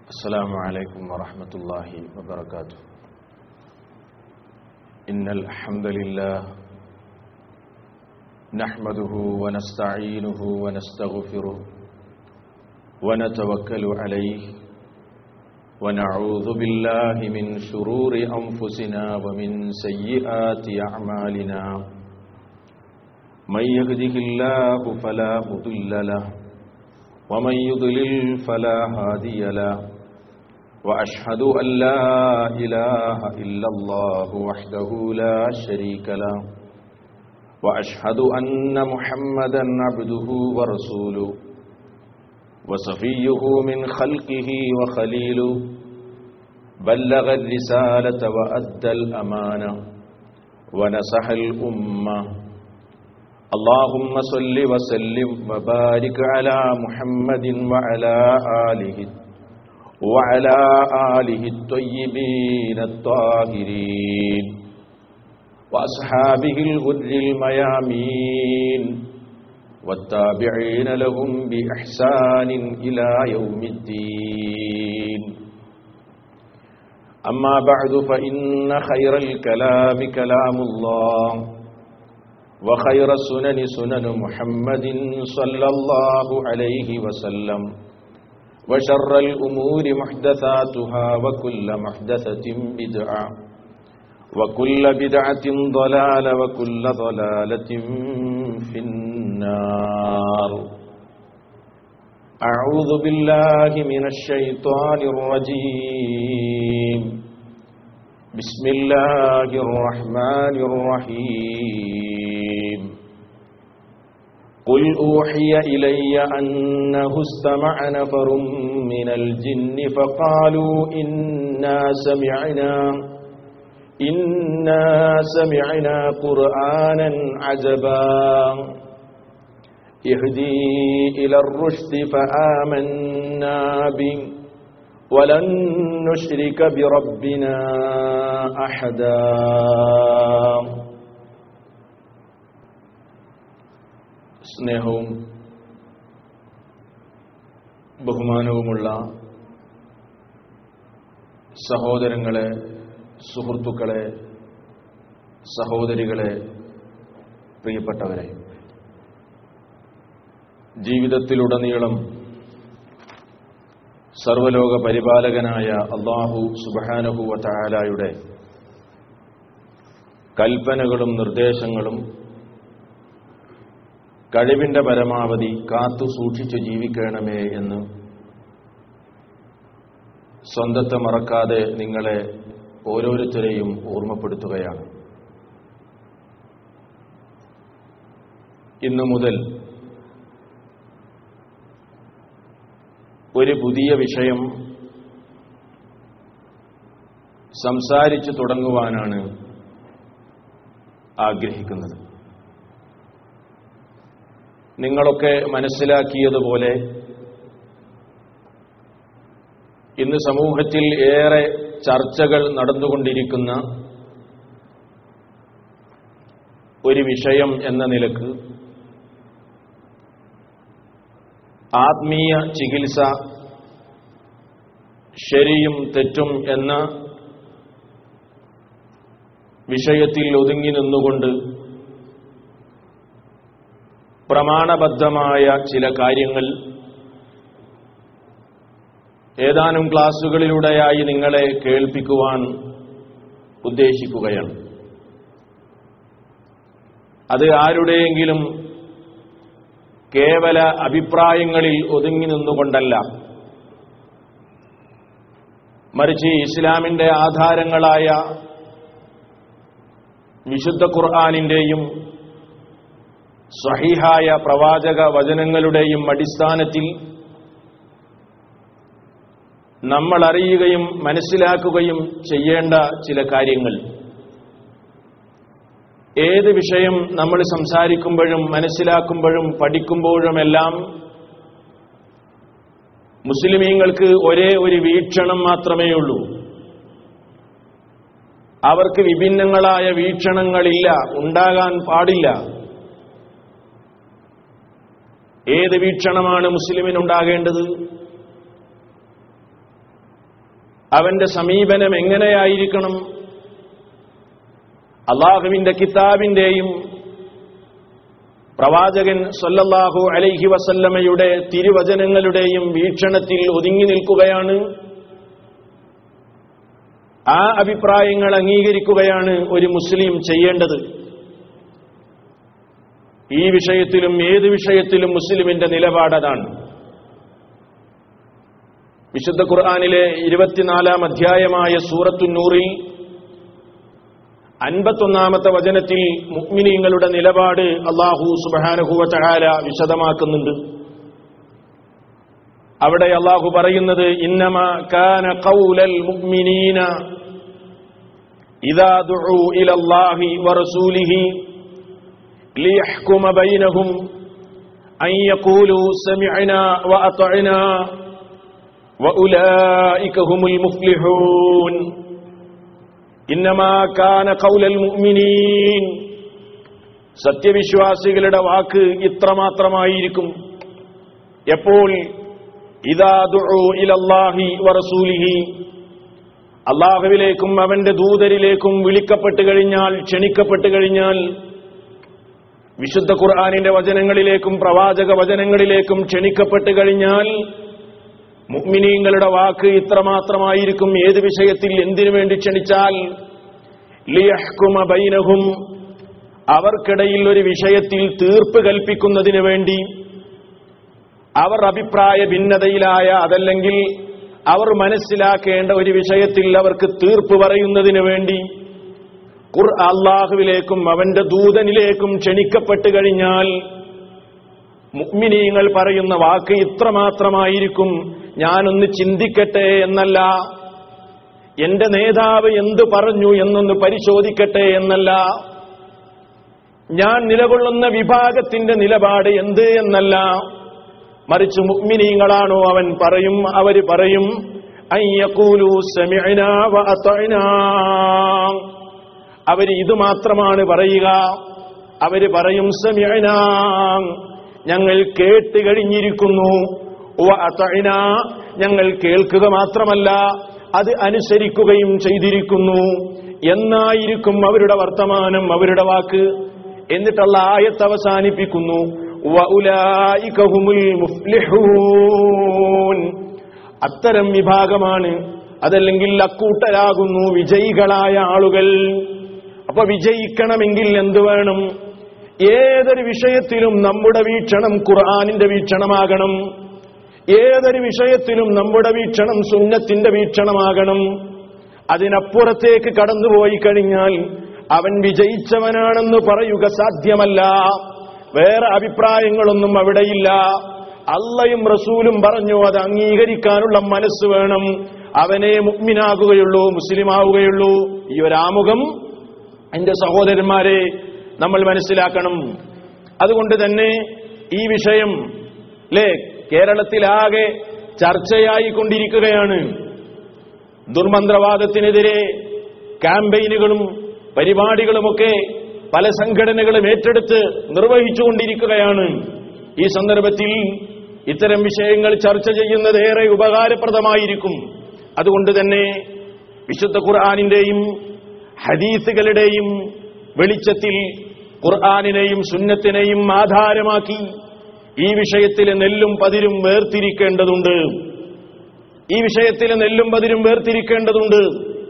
السلام عليكم ورحمة الله وبركاته إن الحمد لله نحمده ونستعينه ونستغفره ونتوكل عليه ونعوذ بالله من شرور أنفسنا ومن سيئات أعمالنا من يهده الله فلا مضل له ومن يضلل فلا هادي له واشهد ان لا اله الا الله وحده لا شريك له واشهد ان محمدا عبده ورسوله وصفيه من خلقه وخليله بلغ الرساله وادى الامانه ونصح الامه اللهم صل وسلم وبارك على محمد وعلى آله وعلى آله الطيبين الطاهرين وأصحابه الغر الميامين والتابعين لهم بإحسان إلى يوم الدين أما بعد فإن خير الكلام كلام الله وخير السنن سنن محمد صلى الله عليه وسلم وشر الأمور محدثاتها وكل محدثة بدعة وكل بدعة ضلالة وكل ضلالة في النار أعوذ بالله من الشيطان الرجيم بسم الله الرحمن الرحيم قل أوحي إلي أنه استمع نفر من الجن فقالوا إنا سمعنا إنا سمعنا قرآنا عجبا يهدي إلى الرشد فآمنا به ولن نشرك بربنا أحدا സ്നേഹവും ബഹുമാനവുമുള്ള സഹോദരങ്ങളെ സുഹൃത്തുക്കളെ സഹോദരികളെ പ്രിയപ്പെട്ടവരെ ജീവിതത്തിലുടനീളം സർവലോക പരിപാലകനായ അള്ളാഹു സുബാനഹുവ തായാലായുടെ കൽപ്പനകളും നിർദ്ദേശങ്ങളും കഴിവിന്റെ പരമാവധി കാത്തു സൂക്ഷിച്ചു ജീവിക്കണമേ എന്ന് സ്വന്തത്തെ മറക്കാതെ നിങ്ങളെ ഓരോരുത്തരെയും ഓർമ്മപ്പെടുത്തുകയാണ് ഇന്നു മുതൽ ഒരു പുതിയ വിഷയം സംസാരിച്ചു തുടങ്ങുവാനാണ് ആഗ്രഹിക്കുന്നത് നിങ്ങളൊക്കെ മനസ്സിലാക്കിയതുപോലെ ഇന്ന് സമൂഹത്തിൽ ഏറെ ചർച്ചകൾ നടന്നുകൊണ്ടിരിക്കുന്ന ഒരു വിഷയം എന്ന നിലക്ക് ആത്മീയ ചികിത്സ ശരിയും തെറ്റും എന്ന വിഷയത്തിൽ ഒതുങ്ങി നിന്നുകൊണ്ട് പ്രമാണബദ്ധമായ ചില കാര്യങ്ങൾ ഏതാനും ക്ലാസുകളിലൂടെയായി നിങ്ങളെ കേൾപ്പിക്കുവാൻ ഉദ്ദേശിക്കുകയാണ് അത് ആരുടെയെങ്കിലും കേവല അഭിപ്രായങ്ങളിൽ ഒതുങ്ങി നിന്നുകൊണ്ടല്ല മറിച്ച് ഇസ്ലാമിന്റെ ആധാരങ്ങളായ വിശുദ്ധ ഖുർആാനിന്റെയും സഹിഹായ പ്രവാചക വചനങ്ങളുടെയും അടിസ്ഥാനത്തിൽ നമ്മൾ അറിയുകയും മനസ്സിലാക്കുകയും ചെയ്യേണ്ട ചില കാര്യങ്ങൾ ഏത് വിഷയം നമ്മൾ സംസാരിക്കുമ്പോഴും മനസ്സിലാക്കുമ്പോഴും പഠിക്കുമ്പോഴുമെല്ലാം മുസ്ലിമീങ്ങൾക്ക് ഒരേ ഒരു വീക്ഷണം മാത്രമേ ഉള്ളൂ അവർക്ക് വിഭിന്നങ്ങളായ വീക്ഷണങ്ങളില്ല ഉണ്ടാകാൻ പാടില്ല ഏത് വീക്ഷണമാണ് മുസ്ലിമിനുണ്ടാകേണ്ടത് അവന്റെ സമീപനം എങ്ങനെയായിരിക്കണം അള്ളാഹുവിന്റെ കിതാബിന്റെയും പ്രവാചകൻ സല്ലല്ലാഹു അലൈഹി വസല്ലമയുടെ തിരുവചനങ്ങളുടെയും വീക്ഷണത്തിൽ ഒതുങ്ങി നിൽക്കുകയാണ് ആ അഭിപ്രായങ്ങൾ അംഗീകരിക്കുകയാണ് ഒരു മുസ്ലിം ചെയ്യേണ്ടത് ഈ വിഷയത്തിലും ഏത് വിഷയത്തിലും മുസ്ലിമിന്റെ നിലപാടതാണ് വിശുദ്ധ ഖുർആാനിലെ ഇരുപത്തിനാലാം അധ്യായമായ സൂറത്തുന്നൂറിൽ അൻപത്തൊന്നാമത്തെ വചനത്തിൽ മുഗ്മിനീങ്ങളുടെ നിലപാട് അള്ളാഹു സുബാനഹുവ ചഹാല വിശദമാക്കുന്നുണ്ട് അവിടെ അള്ളാഹു പറയുന്നത് ഇന്നമ കാന ഖൗലൽ മുഅ്മിനീന ഇദാ ദുഉ ഇലല്ലാഹി വറസൂലിഹി ലിയഹ്കുമ ബൈനഹും അൻ യഖൂലു സമിഅനാ വഅതഅനാ വഉലൈക ഹുമുൽ മുഫ്ലിഹൂൻ ഇന്നമാ കാന ഖൗലൽ മുഅ്മിനീൻ സത്യവിശ്വാസികളുടെ വാക്ക് ഇത്രമാത്രമായിരിക്കും എപ്പോൾ ഇദാ ദുഉ ഇലല്ലാഹി വറസൂലിഹി അള്ളാഹുവിലേക്കും അവന്റെ ദൂതരിലേക്കും വിളിക്കപ്പെട്ട് കഴിഞ്ഞാൽ ക്ഷണിക്കപ്പെട്ട് കഴിഞ്ഞാൽ വിശുദ്ധ ഖുർആാനിന്റെ വചനങ്ങളിലേക്കും പ്രവാചക വചനങ്ങളിലേക്കും ക്ഷണിക്കപ്പെട്ട് കഴിഞ്ഞാൽ മുഗ്മിനീങ്ങളുടെ വാക്ക് ഇത്രമാത്രമായിരിക്കും ഏത് വിഷയത്തിൽ എന്തിനു വേണ്ടി ക്ഷണിച്ചാൽ ലിയഹ്കുമ ബൈനഹും അവർക്കിടയിൽ ഒരു വിഷയത്തിൽ തീർപ്പ് കൽപ്പിക്കുന്നതിന് വേണ്ടി അവർ അഭിപ്രായ ഭിന്നതയിലായ അതല്ലെങ്കിൽ അവർ മനസ്സിലാക്കേണ്ട ഒരു വിഷയത്തിൽ അവർക്ക് തീർപ്പ് പറയുന്നതിന് വേണ്ടി ഖുർ അള്ളാഹുവിലേക്കും അവന്റെ ദൂതനിലേക്കും ക്ഷണിക്കപ്പെട്ട് കഴിഞ്ഞാൽ മുഗ്മിനീങ്ങൾ പറയുന്ന വാക്ക് ഇത്രമാത്രമായിരിക്കും ഞാനൊന്ന് ചിന്തിക്കട്ടെ എന്നല്ല എന്റെ നേതാവ് എന്തു പറഞ്ഞു എന്നൊന്ന് പരിശോധിക്കട്ടെ എന്നല്ല ഞാൻ നിലകൊള്ളുന്ന വിഭാഗത്തിന്റെ നിലപാട് എന്ത് എന്നല്ല മറിച്ച് മുഗ്മിനീങ്ങളാണോ അവൻ പറയും അവര് പറയും അയ്യക്കൂലു സമിഅനാ വഅതഅനാ അവര് ഇത് മാത്രമാണ് പറയുക അവര് പറയും സമിഅനാ ഞങ്ങൾ കേട്ട് കഴിഞ്ഞിരിക്കുന്നു വഅതഅനാ ഞങ്ങൾ കേൾക്കുക മാത്രമല്ല അത് അനുസരിക്കുകയും ചെയ്തിരിക്കുന്നു എന്നായിരിക്കും അവരുടെ വർത്തമാനം അവരുടെ വാക്ക് എന്നിട്ടുള്ള ആയത്ത് അവസാനിപ്പിക്കുന്നു വഉലായിക ഹുമുൽ മുഫ്ലിഹൂൻ അത്തരം വിഭാഗമാണ് അതല്ലെങ്കിൽ അക്കൂട്ടരാകുന്നു വിജയികളായ ആളുകൾ അപ്പൊ വിജയിക്കണമെങ്കിൽ എന്തു വേണം ഏതൊരു വിഷയത്തിലും നമ്മുടെ വീക്ഷണം ഖുർആാനിന്റെ വീക്ഷണമാകണം ഏതൊരു വിഷയത്തിലും നമ്മുടെ വീക്ഷണം സുന്നത്തിന്റെ വീക്ഷണമാകണം അതിനപ്പുറത്തേക്ക് കടന്നുപോയി കഴിഞ്ഞാൽ അവൻ വിജയിച്ചവനാണെന്ന് പറയുക സാധ്യമല്ല വേറെ അഭിപ്രായങ്ങളൊന്നും അവിടെയില്ല അള്ളയും റസൂലും പറഞ്ഞു അത് അംഗീകരിക്കാനുള്ള മനസ്സ് വേണം അവനെ മുഗ്മിനാകുകയുള്ളൂ മുസ്ലിം ആവുകയുള്ളൂ ഈ ഒരാമുഖം എന്റെ സഹോദരന്മാരെ നമ്മൾ മനസ്സിലാക്കണം അതുകൊണ്ട് തന്നെ ഈ വിഷയം അല്ലേ കേരളത്തിലാകെ ചർച്ചയായി കൊണ്ടിരിക്കുകയാണ് ദുർമന്ത്രവാദത്തിനെതിരെ ക്യാമ്പയിനുകളും പരിപാടികളുമൊക്കെ പല സംഘടനകളും ഏറ്റെടുത്ത് നിർവഹിച്ചുകൊണ്ടിരിക്കുകയാണ് ഈ സന്ദർഭത്തിൽ ഇത്തരം വിഷയങ്ങൾ ചർച്ച ചെയ്യുന്നത് ഏറെ ഉപകാരപ്രദമായിരിക്കും അതുകൊണ്ട് തന്നെ വിശുദ്ധ ഖുർആാനിന്റെയും ഹദീസുകളുടെയും വെളിച്ചത്തിൽ ഖുർആാനിനെയും സുന്നത്തിനെയും ആധാരമാക്കി ഈ വിഷയത്തിലെ നെല്ലും പതിരും വേർതിരിക്കേണ്ടതുണ്ട് ഈ വിഷയത്തിലെ നെല്ലും പതിരും വേർതിരിക്കേണ്ടതുണ്ട്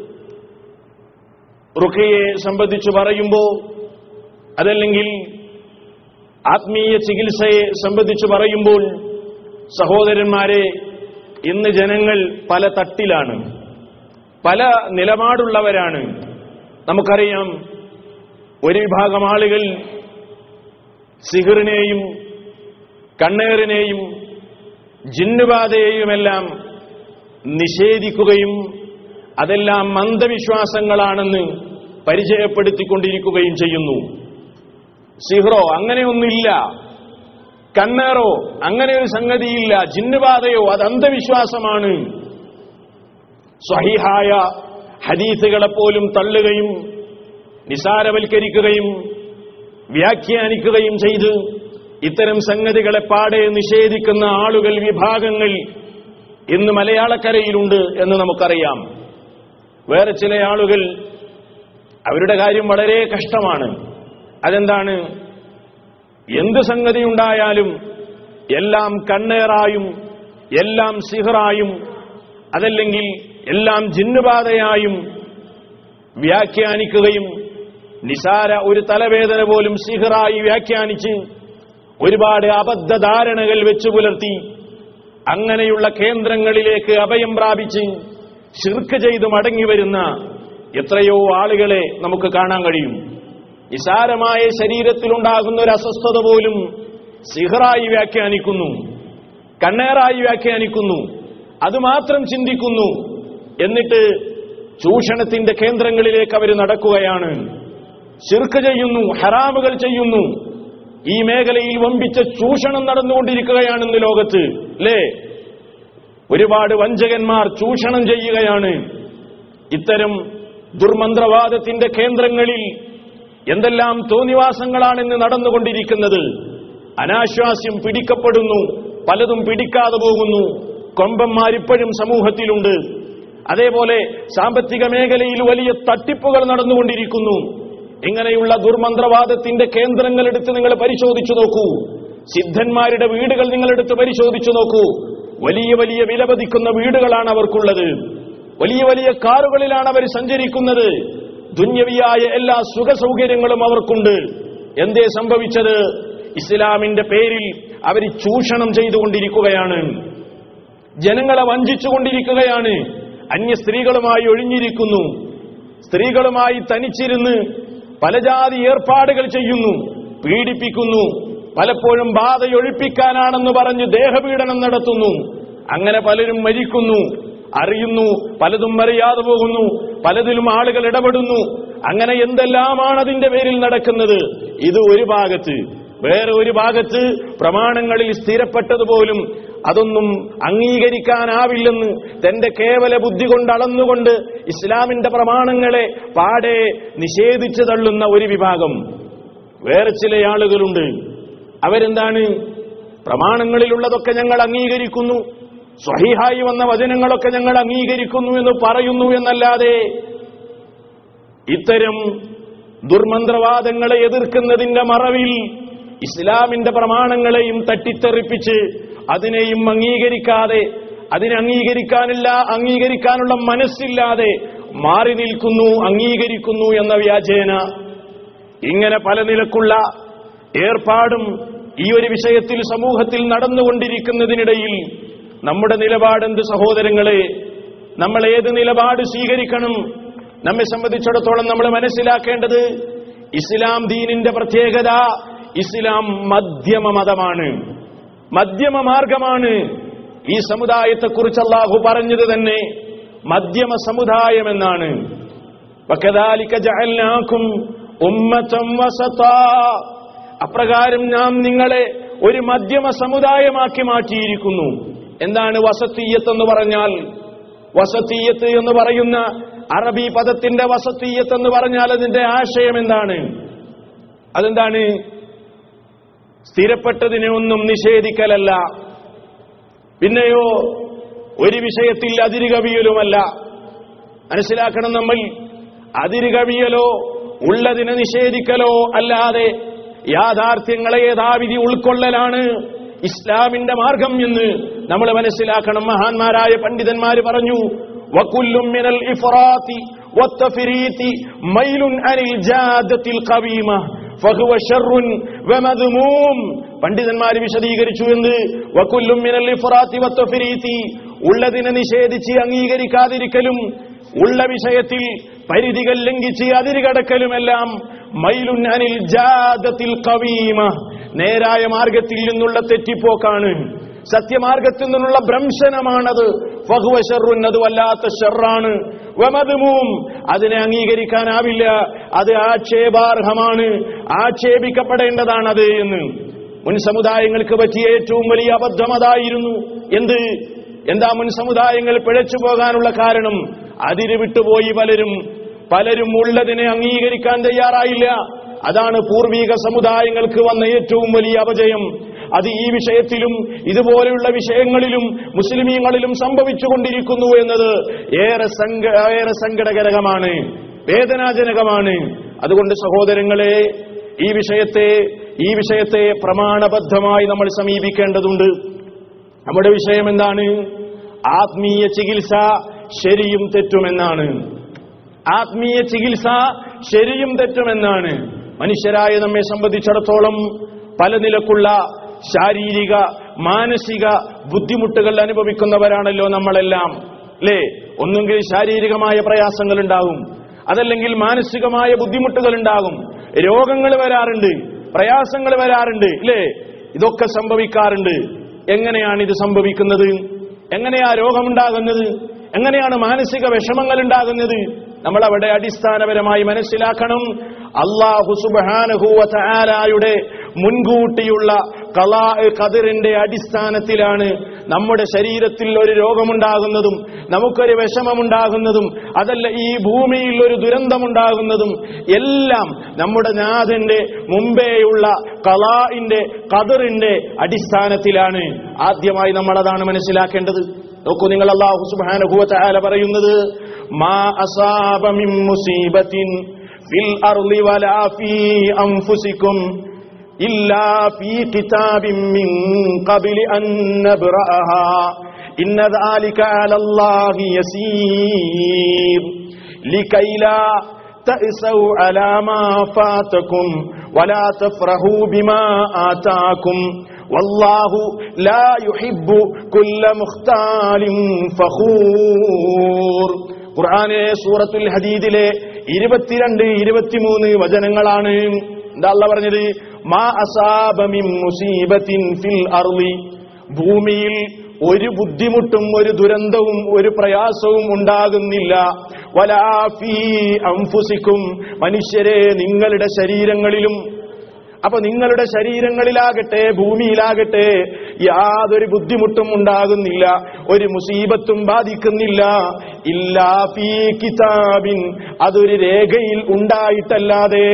റുഖയെ സംബന്ധിച്ച് പറയുമ്പോൾ അതല്ലെങ്കിൽ ആത്മീയ ചികിത്സയെ സംബന്ധിച്ച് പറയുമ്പോൾ സഹോദരന്മാരെ ഇന്ന് ജനങ്ങൾ പല തട്ടിലാണ് പല നിലപാടുള്ളവരാണ് നമുക്കറിയാം ഒരു വിഭാഗം ആളുകൾ സിഹിറിനെയും കണ്ണേറിനെയും ജിന്നുബാധയെയുമെല്ലാം നിഷേധിക്കുകയും അതെല്ലാം മന്ദവിശ്വാസങ്ങളാണെന്ന് പരിചയപ്പെടുത്തിക്കൊണ്ടിരിക്കുകയും ചെയ്യുന്നു സിഹ്റോ അങ്ങനെയൊന്നുമില്ല കണ്ണേറോ അങ്ങനെ ഒരു സംഗതിയില്ല ജിന്നുബാധയോ അത് അന്ധവിശ്വാസമാണ് സ്വഹിഹായ ഹദീസുകളെപ്പോലും തള്ളുകയും നിസാരവൽക്കരിക്കുകയും വ്യാഖ്യാനിക്കുകയും ചെയ്ത് ഇത്തരം സംഗതികളെ പാടെ നിഷേധിക്കുന്ന ആളുകൾ വിഭാഗങ്ങൾ ഇന്ന് മലയാളക്കരയിലുണ്ട് എന്ന് നമുക്കറിയാം വേറെ ചില ആളുകൾ അവരുടെ കാര്യം വളരെ കഷ്ടമാണ് അതെന്താണ് എന്ത് സംഗതി ഉണ്ടായാലും എല്ലാം കണ്ണേറായും എല്ലാം സിഹറായും അതല്ലെങ്കിൽ എല്ലാം ജിന്നുബാധയായും വ്യാഖ്യാനിക്കുകയും നിസാര ഒരു തലവേദന പോലും സിഹറായി വ്യാഖ്യാനിച്ച് ഒരുപാട് അബദ്ധ ധാരണകൾ വെച്ചു പുലർത്തി അങ്ങനെയുള്ള കേന്ദ്രങ്ങളിലേക്ക് അഭയം പ്രാപിച്ച് ശിർക്ക് ചെയ്ത് മടങ്ങി വരുന്ന എത്രയോ ആളുകളെ നമുക്ക് കാണാൻ കഴിയും നിസാരമായ ശരീരത്തിലുണ്ടാകുന്ന ഒരു അസ്വസ്ഥത പോലും സിഹറായി വ്യാഖ്യാനിക്കുന്നു കണ്ണേറായി വ്യാഖ്യാനിക്കുന്നു അതുമാത്രം ചിന്തിക്കുന്നു എന്നിട്ട് ചൂഷണത്തിന്റെ കേന്ദ്രങ്ങളിലേക്ക് അവർ നടക്കുകയാണ് ശിർക്ക് ചെയ്യുന്നു ഹറാമുകൾ ചെയ്യുന്നു ഈ മേഖലയിൽ വമ്പിച്ച ചൂഷണം നടന്നുകൊണ്ടിരിക്കുകയാണ് ഇന്ന് ലോകത്ത് അല്ലേ ഒരുപാട് വഞ്ചകന്മാർ ചൂഷണം ചെയ്യുകയാണ് ഇത്തരം ദുർമന്ത്രവാദത്തിന്റെ കേന്ദ്രങ്ങളിൽ എന്തെല്ലാം തോന്നിവാസങ്ങളാണ് ഇന്ന് നടന്നുകൊണ്ടിരിക്കുന്നത് അനാശ്വാസ്യം പിടിക്കപ്പെടുന്നു പലതും പിടിക്കാതെ പോകുന്നു കൊമ്പന്മാരിപ്പോഴും സമൂഹത്തിലുണ്ട് അതേപോലെ സാമ്പത്തിക മേഖലയിൽ വലിയ തട്ടിപ്പുകൾ നടന്നുകൊണ്ടിരിക്കുന്നു ഇങ്ങനെയുള്ള ദുർമന്ത്രവാദത്തിന്റെ കേന്ദ്രങ്ങൾ എടുത്ത് നിങ്ങൾ പരിശോധിച്ചു നോക്കൂ സിദ്ധന്മാരുടെ വീടുകൾ നിങ്ങൾ എടുത്ത് പരിശോധിച്ചു നോക്കൂ വലിയ വലിയ വിലപതിക്കുന്ന വീടുകളാണ് അവർക്കുള്ളത് വലിയ വലിയ കാറുകളിലാണ് അവർ സഞ്ചരിക്കുന്നത് ദുന്യവിയായ എല്ലാ സുഖ സൗകര്യങ്ങളും അവർക്കുണ്ട് എന്തേ സംഭവിച്ചത് ഇസ്ലാമിന്റെ പേരിൽ അവർ ചൂഷണം ചെയ്തുകൊണ്ടിരിക്കുകയാണ് ജനങ്ങളെ വഞ്ചിച്ചുകൊണ്ടിരിക്കുകയാണ് അന്യ സ്ത്രീകളുമായി ഒഴിഞ്ഞിരിക്കുന്നു സ്ത്രീകളുമായി തനിച്ചിരുന്ന് പലജാതി ഏർപ്പാടുകൾ ചെയ്യുന്നു പീഡിപ്പിക്കുന്നു പലപ്പോഴും ബാധയൊഴിപ്പിക്കാനാണെന്ന് പറഞ്ഞ് ദേഹപീഡനം നടത്തുന്നു അങ്ങനെ പലരും മരിക്കുന്നു അറിയുന്നു പലതും അറിയാതെ പോകുന്നു പലതിലും ആളുകൾ ഇടപെടുന്നു അങ്ങനെ എന്തെല്ലാമാണ് അതിന്റെ പേരിൽ നടക്കുന്നത് ഇത് ഒരു ഭാഗത്ത് വേറെ ഒരു ഭാഗത്ത് പ്രമാണങ്ങളിൽ സ്ഥിരപ്പെട്ടതുപോലും അതൊന്നും അംഗീകരിക്കാനാവില്ലെന്ന് തന്റെ കേവല ബുദ്ധി കൊണ്ട് അളന്നുകൊണ്ട് ഇസ്ലാമിന്റെ പ്രമാണങ്ങളെ പാടെ നിഷേധിച്ചു തള്ളുന്ന ഒരു വിഭാഗം വേറെ ചില ആളുകളുണ്ട് അവരെന്താണ് പ്രമാണങ്ങളിലുള്ളതൊക്കെ ഞങ്ങൾ അംഗീകരിക്കുന്നു സ്വഹീഹായി വന്ന വചനങ്ങളൊക്കെ ഞങ്ങൾ അംഗീകരിക്കുന്നു എന്ന് പറയുന്നു എന്നല്ലാതെ ഇത്തരം ദുർമന്ത്രവാദങ്ങളെ എതിർക്കുന്നതിന്റെ മറവിൽ ഇസ്ലാമിന്റെ പ്രമാണങ്ങളെയും തട്ടിത്തെറിപ്പിച്ച് അതിനെയും അംഗീകരിക്കാതെ അതിനെ അംഗീകരിക്കാനില്ല അംഗീകരിക്കാനുള്ള മനസ്സില്ലാതെ മാറി നിൽക്കുന്നു അംഗീകരിക്കുന്നു എന്ന വ്യാജേന ഇങ്ങനെ പല നിലക്കുള്ള ഏർപ്പാടും ഈ ഒരു വിഷയത്തിൽ സമൂഹത്തിൽ നടന്നുകൊണ്ടിരിക്കുന്നതിനിടയിൽ നമ്മുടെ നിലപാടെന്ത് സഹോദരങ്ങളെ നമ്മൾ ഏത് നിലപാട് സ്വീകരിക്കണം നമ്മെ സംബന്ധിച്ചിടത്തോളം നമ്മൾ മനസ്സിലാക്കേണ്ടത് ഇസ്ലാം ദീനിന്റെ പ്രത്യേകത ഇസ്ലാം മധ്യമ മതമാണ് മധ്യമ മാർഗമാണ് ഈ സമുദായത്തെക്കുറിച്ച് അള്ളാഹു പറഞ്ഞത് തന്നെ മധ്യമ സമുദായമെന്നാണ് വകദാലിക ജഅൽനാകും ഉമ്മതം വസതാ അപ്രകാരം നാം നിങ്ങളെ ഒരു മധ്യമ സമുദായമാക്കി മാറ്റിയിരിക്കുന്നു എന്താണ് വസത്തീയത്ത് എന്ന് പറഞ്ഞാൽ വസത്തീയത്ത് എന്ന് പറയുന്ന അറബി പദത്തിന്റെ വസത്തീയത്ത് എന്ന് പറഞ്ഞാൽ അതിന്റെ ആശയം എന്താണ് അതെന്താണ് സ്ഥിരപ്പെട്ടതിനെ ഒന്നും നിഷേധിക്കലല്ല പിന്നെയോ ഒരു വിഷയത്തിൽ അതിരുകവിയലുമല്ല മനസ്സിലാക്കണം നമ്മൾ അതിരുകവിയലോ ഉള്ളതിനെ നിഷേധിക്കലോ അല്ലാതെ യാഥാർത്ഥ്യങ്ങളെ യഥാവിധി ഉൾക്കൊള്ളലാണ് ഇസ്ലാമിന്റെ മാർഗം എന്ന് നമ്മൾ മനസ്സിലാക്കണം മഹാന്മാരായ പണ്ഡിതന്മാര് പറഞ്ഞു വക്കുല്ലും മിനൽ ഇഫ്റാത്തി والتفريط ميل عن الجادة القويمة فهو شر ومذموم പണ്ഡിതന്മാര് വിശദീകരിച്ചു എന്ന് വക്കുല്ലും മിനൽ ഇഫ്റാത്തി വത്തഫരീത്തി ഉള്ളതിനെ നിഷേധിച്ച് അംഗീകരിക്കാതിരിക്കലും ഉള്ള വിഷയത്തിൽ പരിധികൾ ലംഘിച്ച് അതിരുകടക്കലുമെല്ലാം മൈലുൻ അനിൽ ജാദത്തിൽ കവീമ നേരായ മാർഗത്തിൽ നിന്നുള്ള തെറ്റിപ്പോക്കാണ് സത്യമാർഗത്തിൽ നിന്നുള്ള ഭ്രംശനമാണത് ഫഹുവഷറുൻ അത് വല്ലാത്ത ഷെറാണ് വമതുമൂം അതിനെ അംഗീകരിക്കാനാവില്ല അത് ആക്ഷേപാർഹമാണ് ആക്ഷേപിക്കപ്പെടേണ്ടതാണത് എന്ന് മുൻ സമുദായങ്ങൾക്ക് പറ്റിയ ഏറ്റവും വലിയ അബദ്ധം അതായിരുന്നു എന്ത് എന്താ മുൻ സമുദായങ്ങൾ പിഴച്ചു പോകാനുള്ള കാരണം അതിര് വിട്ടുപോയി പലരും പലരും ഉള്ളതിനെ അംഗീകരിക്കാൻ തയ്യാറായില്ല അതാണ് പൂർവീക സമുദായങ്ങൾക്ക് വന്ന ഏറ്റവും വലിയ അപജയം അത് ഈ വിഷയത്തിലും ഇതുപോലെയുള്ള വിഷയങ്ങളിലും മുസ്ലിമീങ്ങളിലും സംഭവിച്ചുകൊണ്ടിരിക്കുന്നു എന്നത് ഏറെ സങ്ക ഏറെ സങ്കടകരകമാണ് വേദനാജനകമാണ് അതുകൊണ്ട് സഹോദരങ്ങളെ ഈ വിഷയത്തെ ഈ വിഷയത്തെ പ്രമാണബദ്ധമായി നമ്മൾ സമീപിക്കേണ്ടതുണ്ട് നമ്മുടെ വിഷയം എന്താണ് ആത്മീയ ചികിത്സ ശരിയും തെറ്റുമെന്നാണ് ആത്മീയ ചികിത്സ ശരിയും തെറ്റുമെന്നാണ് മനുഷ്യരായ നമ്മെ സംബന്ധിച്ചിടത്തോളം പല നിലക്കുള്ള ശാരീരിക മാനസിക ബുദ്ധിമുട്ടുകൾ അനുഭവിക്കുന്നവരാണല്ലോ നമ്മളെല്ലാം അല്ലേ ഒന്നുകിൽ ശാരീരികമായ പ്രയാസങ്ങൾ ഉണ്ടാകും അതല്ലെങ്കിൽ മാനസികമായ ബുദ്ധിമുട്ടുകൾ ഉണ്ടാകും രോഗങ്ങൾ വരാറുണ്ട് പ്രയാസങ്ങൾ വരാറുണ്ട് ഇല്ലേ ഇതൊക്കെ സംഭവിക്കാറുണ്ട് എങ്ങനെയാണ് ഇത് സംഭവിക്കുന്നത് എങ്ങനെയാ രോഗമുണ്ടാകുന്നത് എങ്ങനെയാണ് മാനസിക വിഷമങ്ങൾ ഉണ്ടാകുന്നത് നമ്മൾ അവിടെ അടിസ്ഥാനപരമായി മനസ്സിലാക്കണം അള്ളാഹു സുബാനഹുവല മുൻകൂട്ടിയുള്ള കലാ കതിറിന്റെ അടിസ്ഥാനത്തിലാണ് നമ്മുടെ ശരീരത്തിൽ ഒരു രോഗമുണ്ടാകുന്നതും നമുക്കൊരു വിഷമമുണ്ടാകുന്നതും അതല്ല ഈ ഭൂമിയിൽ ഒരു ദുരന്തമുണ്ടാകുന്നതും എല്ലാം നമ്മുടെ നാഥന്റെ മുമ്പേയുള്ള കലാഇന്റെ കതിറിന്റെ അടിസ്ഥാനത്തിലാണ് ആദ്യമായി നമ്മൾ അതാണ് മനസ്സിലാക്കേണ്ടത് നോക്കൂ നിങ്ങൾ അള്ളാഹു സുബാനുഭവത്താല പറയുന്നത് മാ അസാബ മിൻ മുസീബത്തിൻ ഫിൽ അർളി വലാ ഫീ അൻഫുസികും ഇല്ലാ ഫീ കിതാബിൻ മിൻ ഖബ്ലി അൻ നബ്റഅഹാ ഇന്ന ദാലിക അലല്ലാഹി യസീർ ലകൈലാ تأسوا على ما فاتكم ولا تفرحوا بما آتاكم والله لا يحب كل مختال فخور ഖുർആാനിലെ സൂറത്തുൽ ഹദീദിലെ ഇരുപത്തിരണ്ട് ഇരുപത്തിമൂന്ന് വചനങ്ങളാണ് എന്താ അല്ല പറഞ്ഞത് മാ അസാബമിൻ മുസീബത്തിൻ ഫിൽ അർളി ഭൂമിയിൽ ഒരു ബുദ്ധിമുട്ടും ഒരു ദുരന്തവും ഒരു പ്രയാസവും ഉണ്ടാകുന്നില്ല വലാഫി അംഫുസിക്കും മനുഷ്യരെ നിങ്ങളുടെ ശരീരങ്ങളിലും അപ്പൊ നിങ്ങളുടെ ശരീരങ്ങളിലാകട്ടെ ഭൂമിയിലാകട്ടെ യാതൊരു ബുദ്ധിമുട്ടും ഉണ്ടാകുന്നില്ല ഒരു മുസീബത്തും ബാധിക്കുന്നില്ല ഇല്ലാ ഫീ കിതാബിൻ അതൊരു രേഖയിൽ ഉണ്ടായിട്ടല്ലാതെ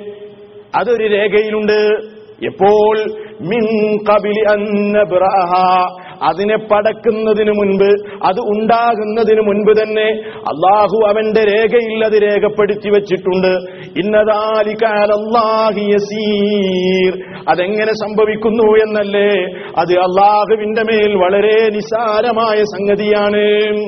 അതൊരു രേഖയിലുണ്ട് എപ്പോൾ മിൻ കബിലി അന്നബ്രഹ അതിനെ പടക്കുന്നതിന് മുൻപ് അത് ഉണ്ടാകുന്നതിന് മുൻപ് തന്നെ അള്ളാഹു അവന്റെ രേഖയിൽ അത് രേഖപ്പെടുത്തി വെച്ചിട്ടുണ്ട് ഇന്നതാലിക്കാലല്ലാഹി യസീർ അതെങ്ങനെ സംഭവിക്കുന്നു എന്നല്ലേ അത് അള്ളാഹുവിന്റെ മേൽ വളരെ നിസാരമായ സംഗതിയാണ്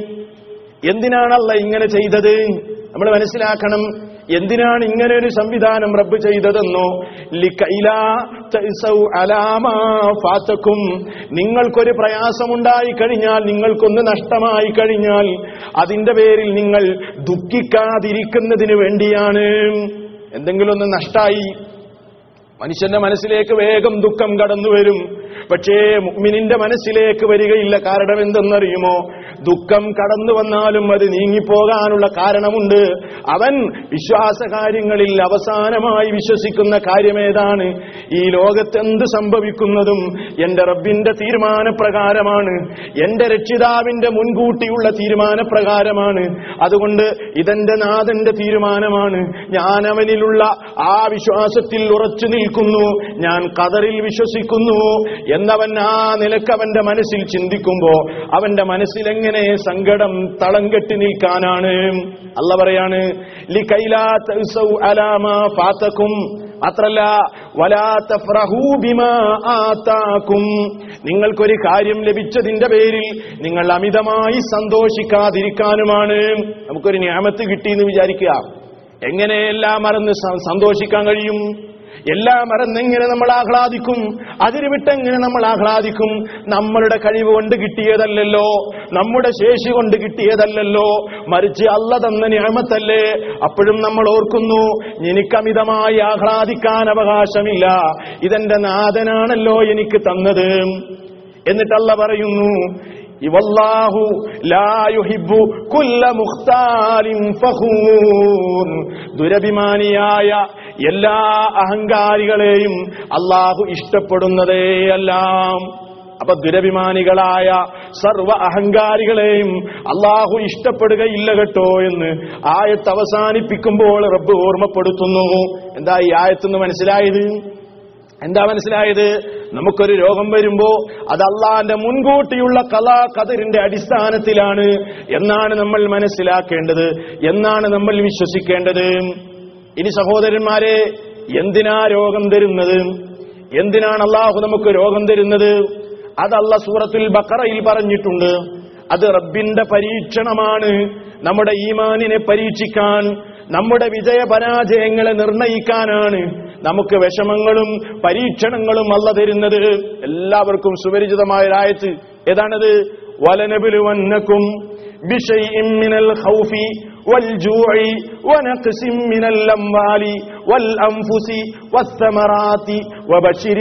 എന്തിനാണല്ല ഇങ്ങനെ ചെയ്തത് നമ്മൾ മനസ്സിലാക്കണം എന്തിനാണ് ഇങ്ങനെ ഒരു സംവിധാനം റബ്ബ് ചെയ്തതെന്നോ ലിക്കൈലാ തൈസൗ അലാമാ ഫാത്തക്കും നിങ്ങൾക്കൊരു പ്രയാസമുണ്ടായി കഴിഞ്ഞാൽ നിങ്ങൾക്കൊന്ന് നഷ്ടമായി കഴിഞ്ഞാൽ അതിന്റെ പേരിൽ നിങ്ങൾ ദുഃഖിക്കാതിരിക്കുന്നതിന് വേണ്ടിയാണ് എന്തെങ്കിലും ഒന്ന് നഷ്ടായി മനുഷ്യന്റെ മനസ്സിലേക്ക് വേഗം ദുഃഖം കടന്നു വരും പക്ഷേ മുഅ്മിനിന്റെ മനസ്സിലേക്ക് വരികയില്ല കാരണം എന്തെന്നറിയുമോ ദുഃഖം കടന്നു വന്നാലും അത് നീങ്ങിപ്പോകാനുള്ള കാരണമുണ്ട് അവൻ വിശ്വാസ കാര്യങ്ങളിൽ അവസാനമായി വിശ്വസിക്കുന്ന കാര്യമേതാണ് ഈ ലോകത്ത് എന്ത് സംഭവിക്കുന്നതും എന്റെ റബ്ബിന്റെ തീരുമാനപ്രകാരമാണ് എന്റെ രക്ഷിതാവിന്റെ മുൻകൂട്ടിയുള്ള തീരുമാനപ്രകാരമാണ് അതുകൊണ്ട് ഇതെന്റെ നാഥന്റെ തീരുമാനമാണ് ഞാൻ അവനിലുള്ള ആ വിശ്വാസത്തിൽ ഉറച്ചു നിൽക്കുന്നു ഞാൻ കതറിൽ വിശ്വസിക്കുന്നു എന്നവൻ ആ നിലക്ക് അവന്റെ മനസ്സിൽ ചിന്തിക്കുമ്പോ അവന്റെ മനസ്സിൽ എങ്ങനെ സങ്കടം തളം കെട്ടി നിൽക്കാനാണ് അല്ല പറയാണ് ലി കൈലാ തൗസൗ അലാമാ ഫാത്തക്കും മാത്രല്ല വലാ തഫ്റഹൂ ബിമാ ആതാക്കും നിങ്ങൾക്കൊരു കാര്യം ലഭിച്ചതിന്റെ പേരിൽ നിങ്ങൾ അമിതമായി സന്തോഷിക്കാതിരിക്കാനുമാണ് നമുക്കൊരു ന്യാമത്ത് കിട്ടിയെന്ന് വിചാരിക്കുക എങ്ങനെയെല്ലാം മറന്ന് സ- സന്തോഷിക്കാൻ കഴിയും എല്ലാം മറന്നെങ്ങനെ നമ്മൾ ആഹ്ലാദിക്കും അതിന് വിട്ടെങ്ങനെ നമ്മൾ ആഹ്ലാദിക്കും നമ്മളുടെ കഴിവ് കൊണ്ട് കിട്ടിയതല്ലല്ലോ നമ്മുടെ ശേഷി കൊണ്ട് കിട്ടിയതല്ലല്ലോ മറിച്ച് അല്ല തന്ന ഞാമത്തല്ലേ അപ്പോഴും നമ്മൾ ഓർക്കുന്നു എനിക്കമിതമായി ആഹ്ലാദിക്കാൻ അവകാശമില്ല ഇതെന്റെ നാഥനാണല്ലോ എനിക്ക് തന്നത് എന്നിട്ടല്ല പറയുന്നു ഇവല്ലാഹു ലാ യുഹിബ്ബു കുല്ല മുഖ്താലിൻ ഫഖൂർ ദുരഭിമാനിയായ എല്ലാ അഹങ്കാരികളെയും അള്ളാഹു ഇഷ്ടപ്പെടുന്നതേയെല്ലാം അപ്പൊ ദുരഭിമാനികളായ സർവ അഹങ്കാരികളെയും അള്ളാഹു ഇഷ്ടപ്പെടുകയില്ല കേട്ടോ എന്ന് ആയത്ത് അവസാനിപ്പിക്കുമ്പോൾ റബ്ബ് ഓർമ്മപ്പെടുത്തുന്നു എന്താ ഈ ആയത്തെന്ന് മനസ്സിലായത് എന്താ മനസ്സിലായത് നമുക്കൊരു രോഗം വരുമ്പോ അത് അള്ളാന്റെ മുൻകൂട്ടിയുള്ള കലാ കതിരിന്റെ അടിസ്ഥാനത്തിലാണ് എന്നാണ് നമ്മൾ മനസ്സിലാക്കേണ്ടത് എന്നാണ് നമ്മൾ വിശ്വസിക്കേണ്ടത് ഇനി സഹോദരന്മാരെ എന്തിനാ രോഗം തരുന്നത് എന്തിനാണ് അള്ളാഹു നമുക്ക് രോഗം തരുന്നത് അത് അല്ല സൂറത്തുൽ ബക്കറയിൽ പറഞ്ഞിട്ടുണ്ട് അത് റബ്ബിന്റെ പരീക്ഷണമാണ് നമ്മുടെ ഈമാനിനെ പരീക്ഷിക്കാൻ നമ്മുടെ വിജയ പരാജയങ്ങളെ നിർണയിക്കാനാണ് നമുക്ക് വിഷമങ്ങളും പരീക്ഷണങ്ങളും അല്ല തരുന്നത് എല്ലാവർക്കും സുപരിചിതമായ ഒരായത്ത് ഏതാണത് വലനബിലുവന്നക്കും بشيء من الخوف والجوع ونقص من الأموال والأنفس والثمرات وبشر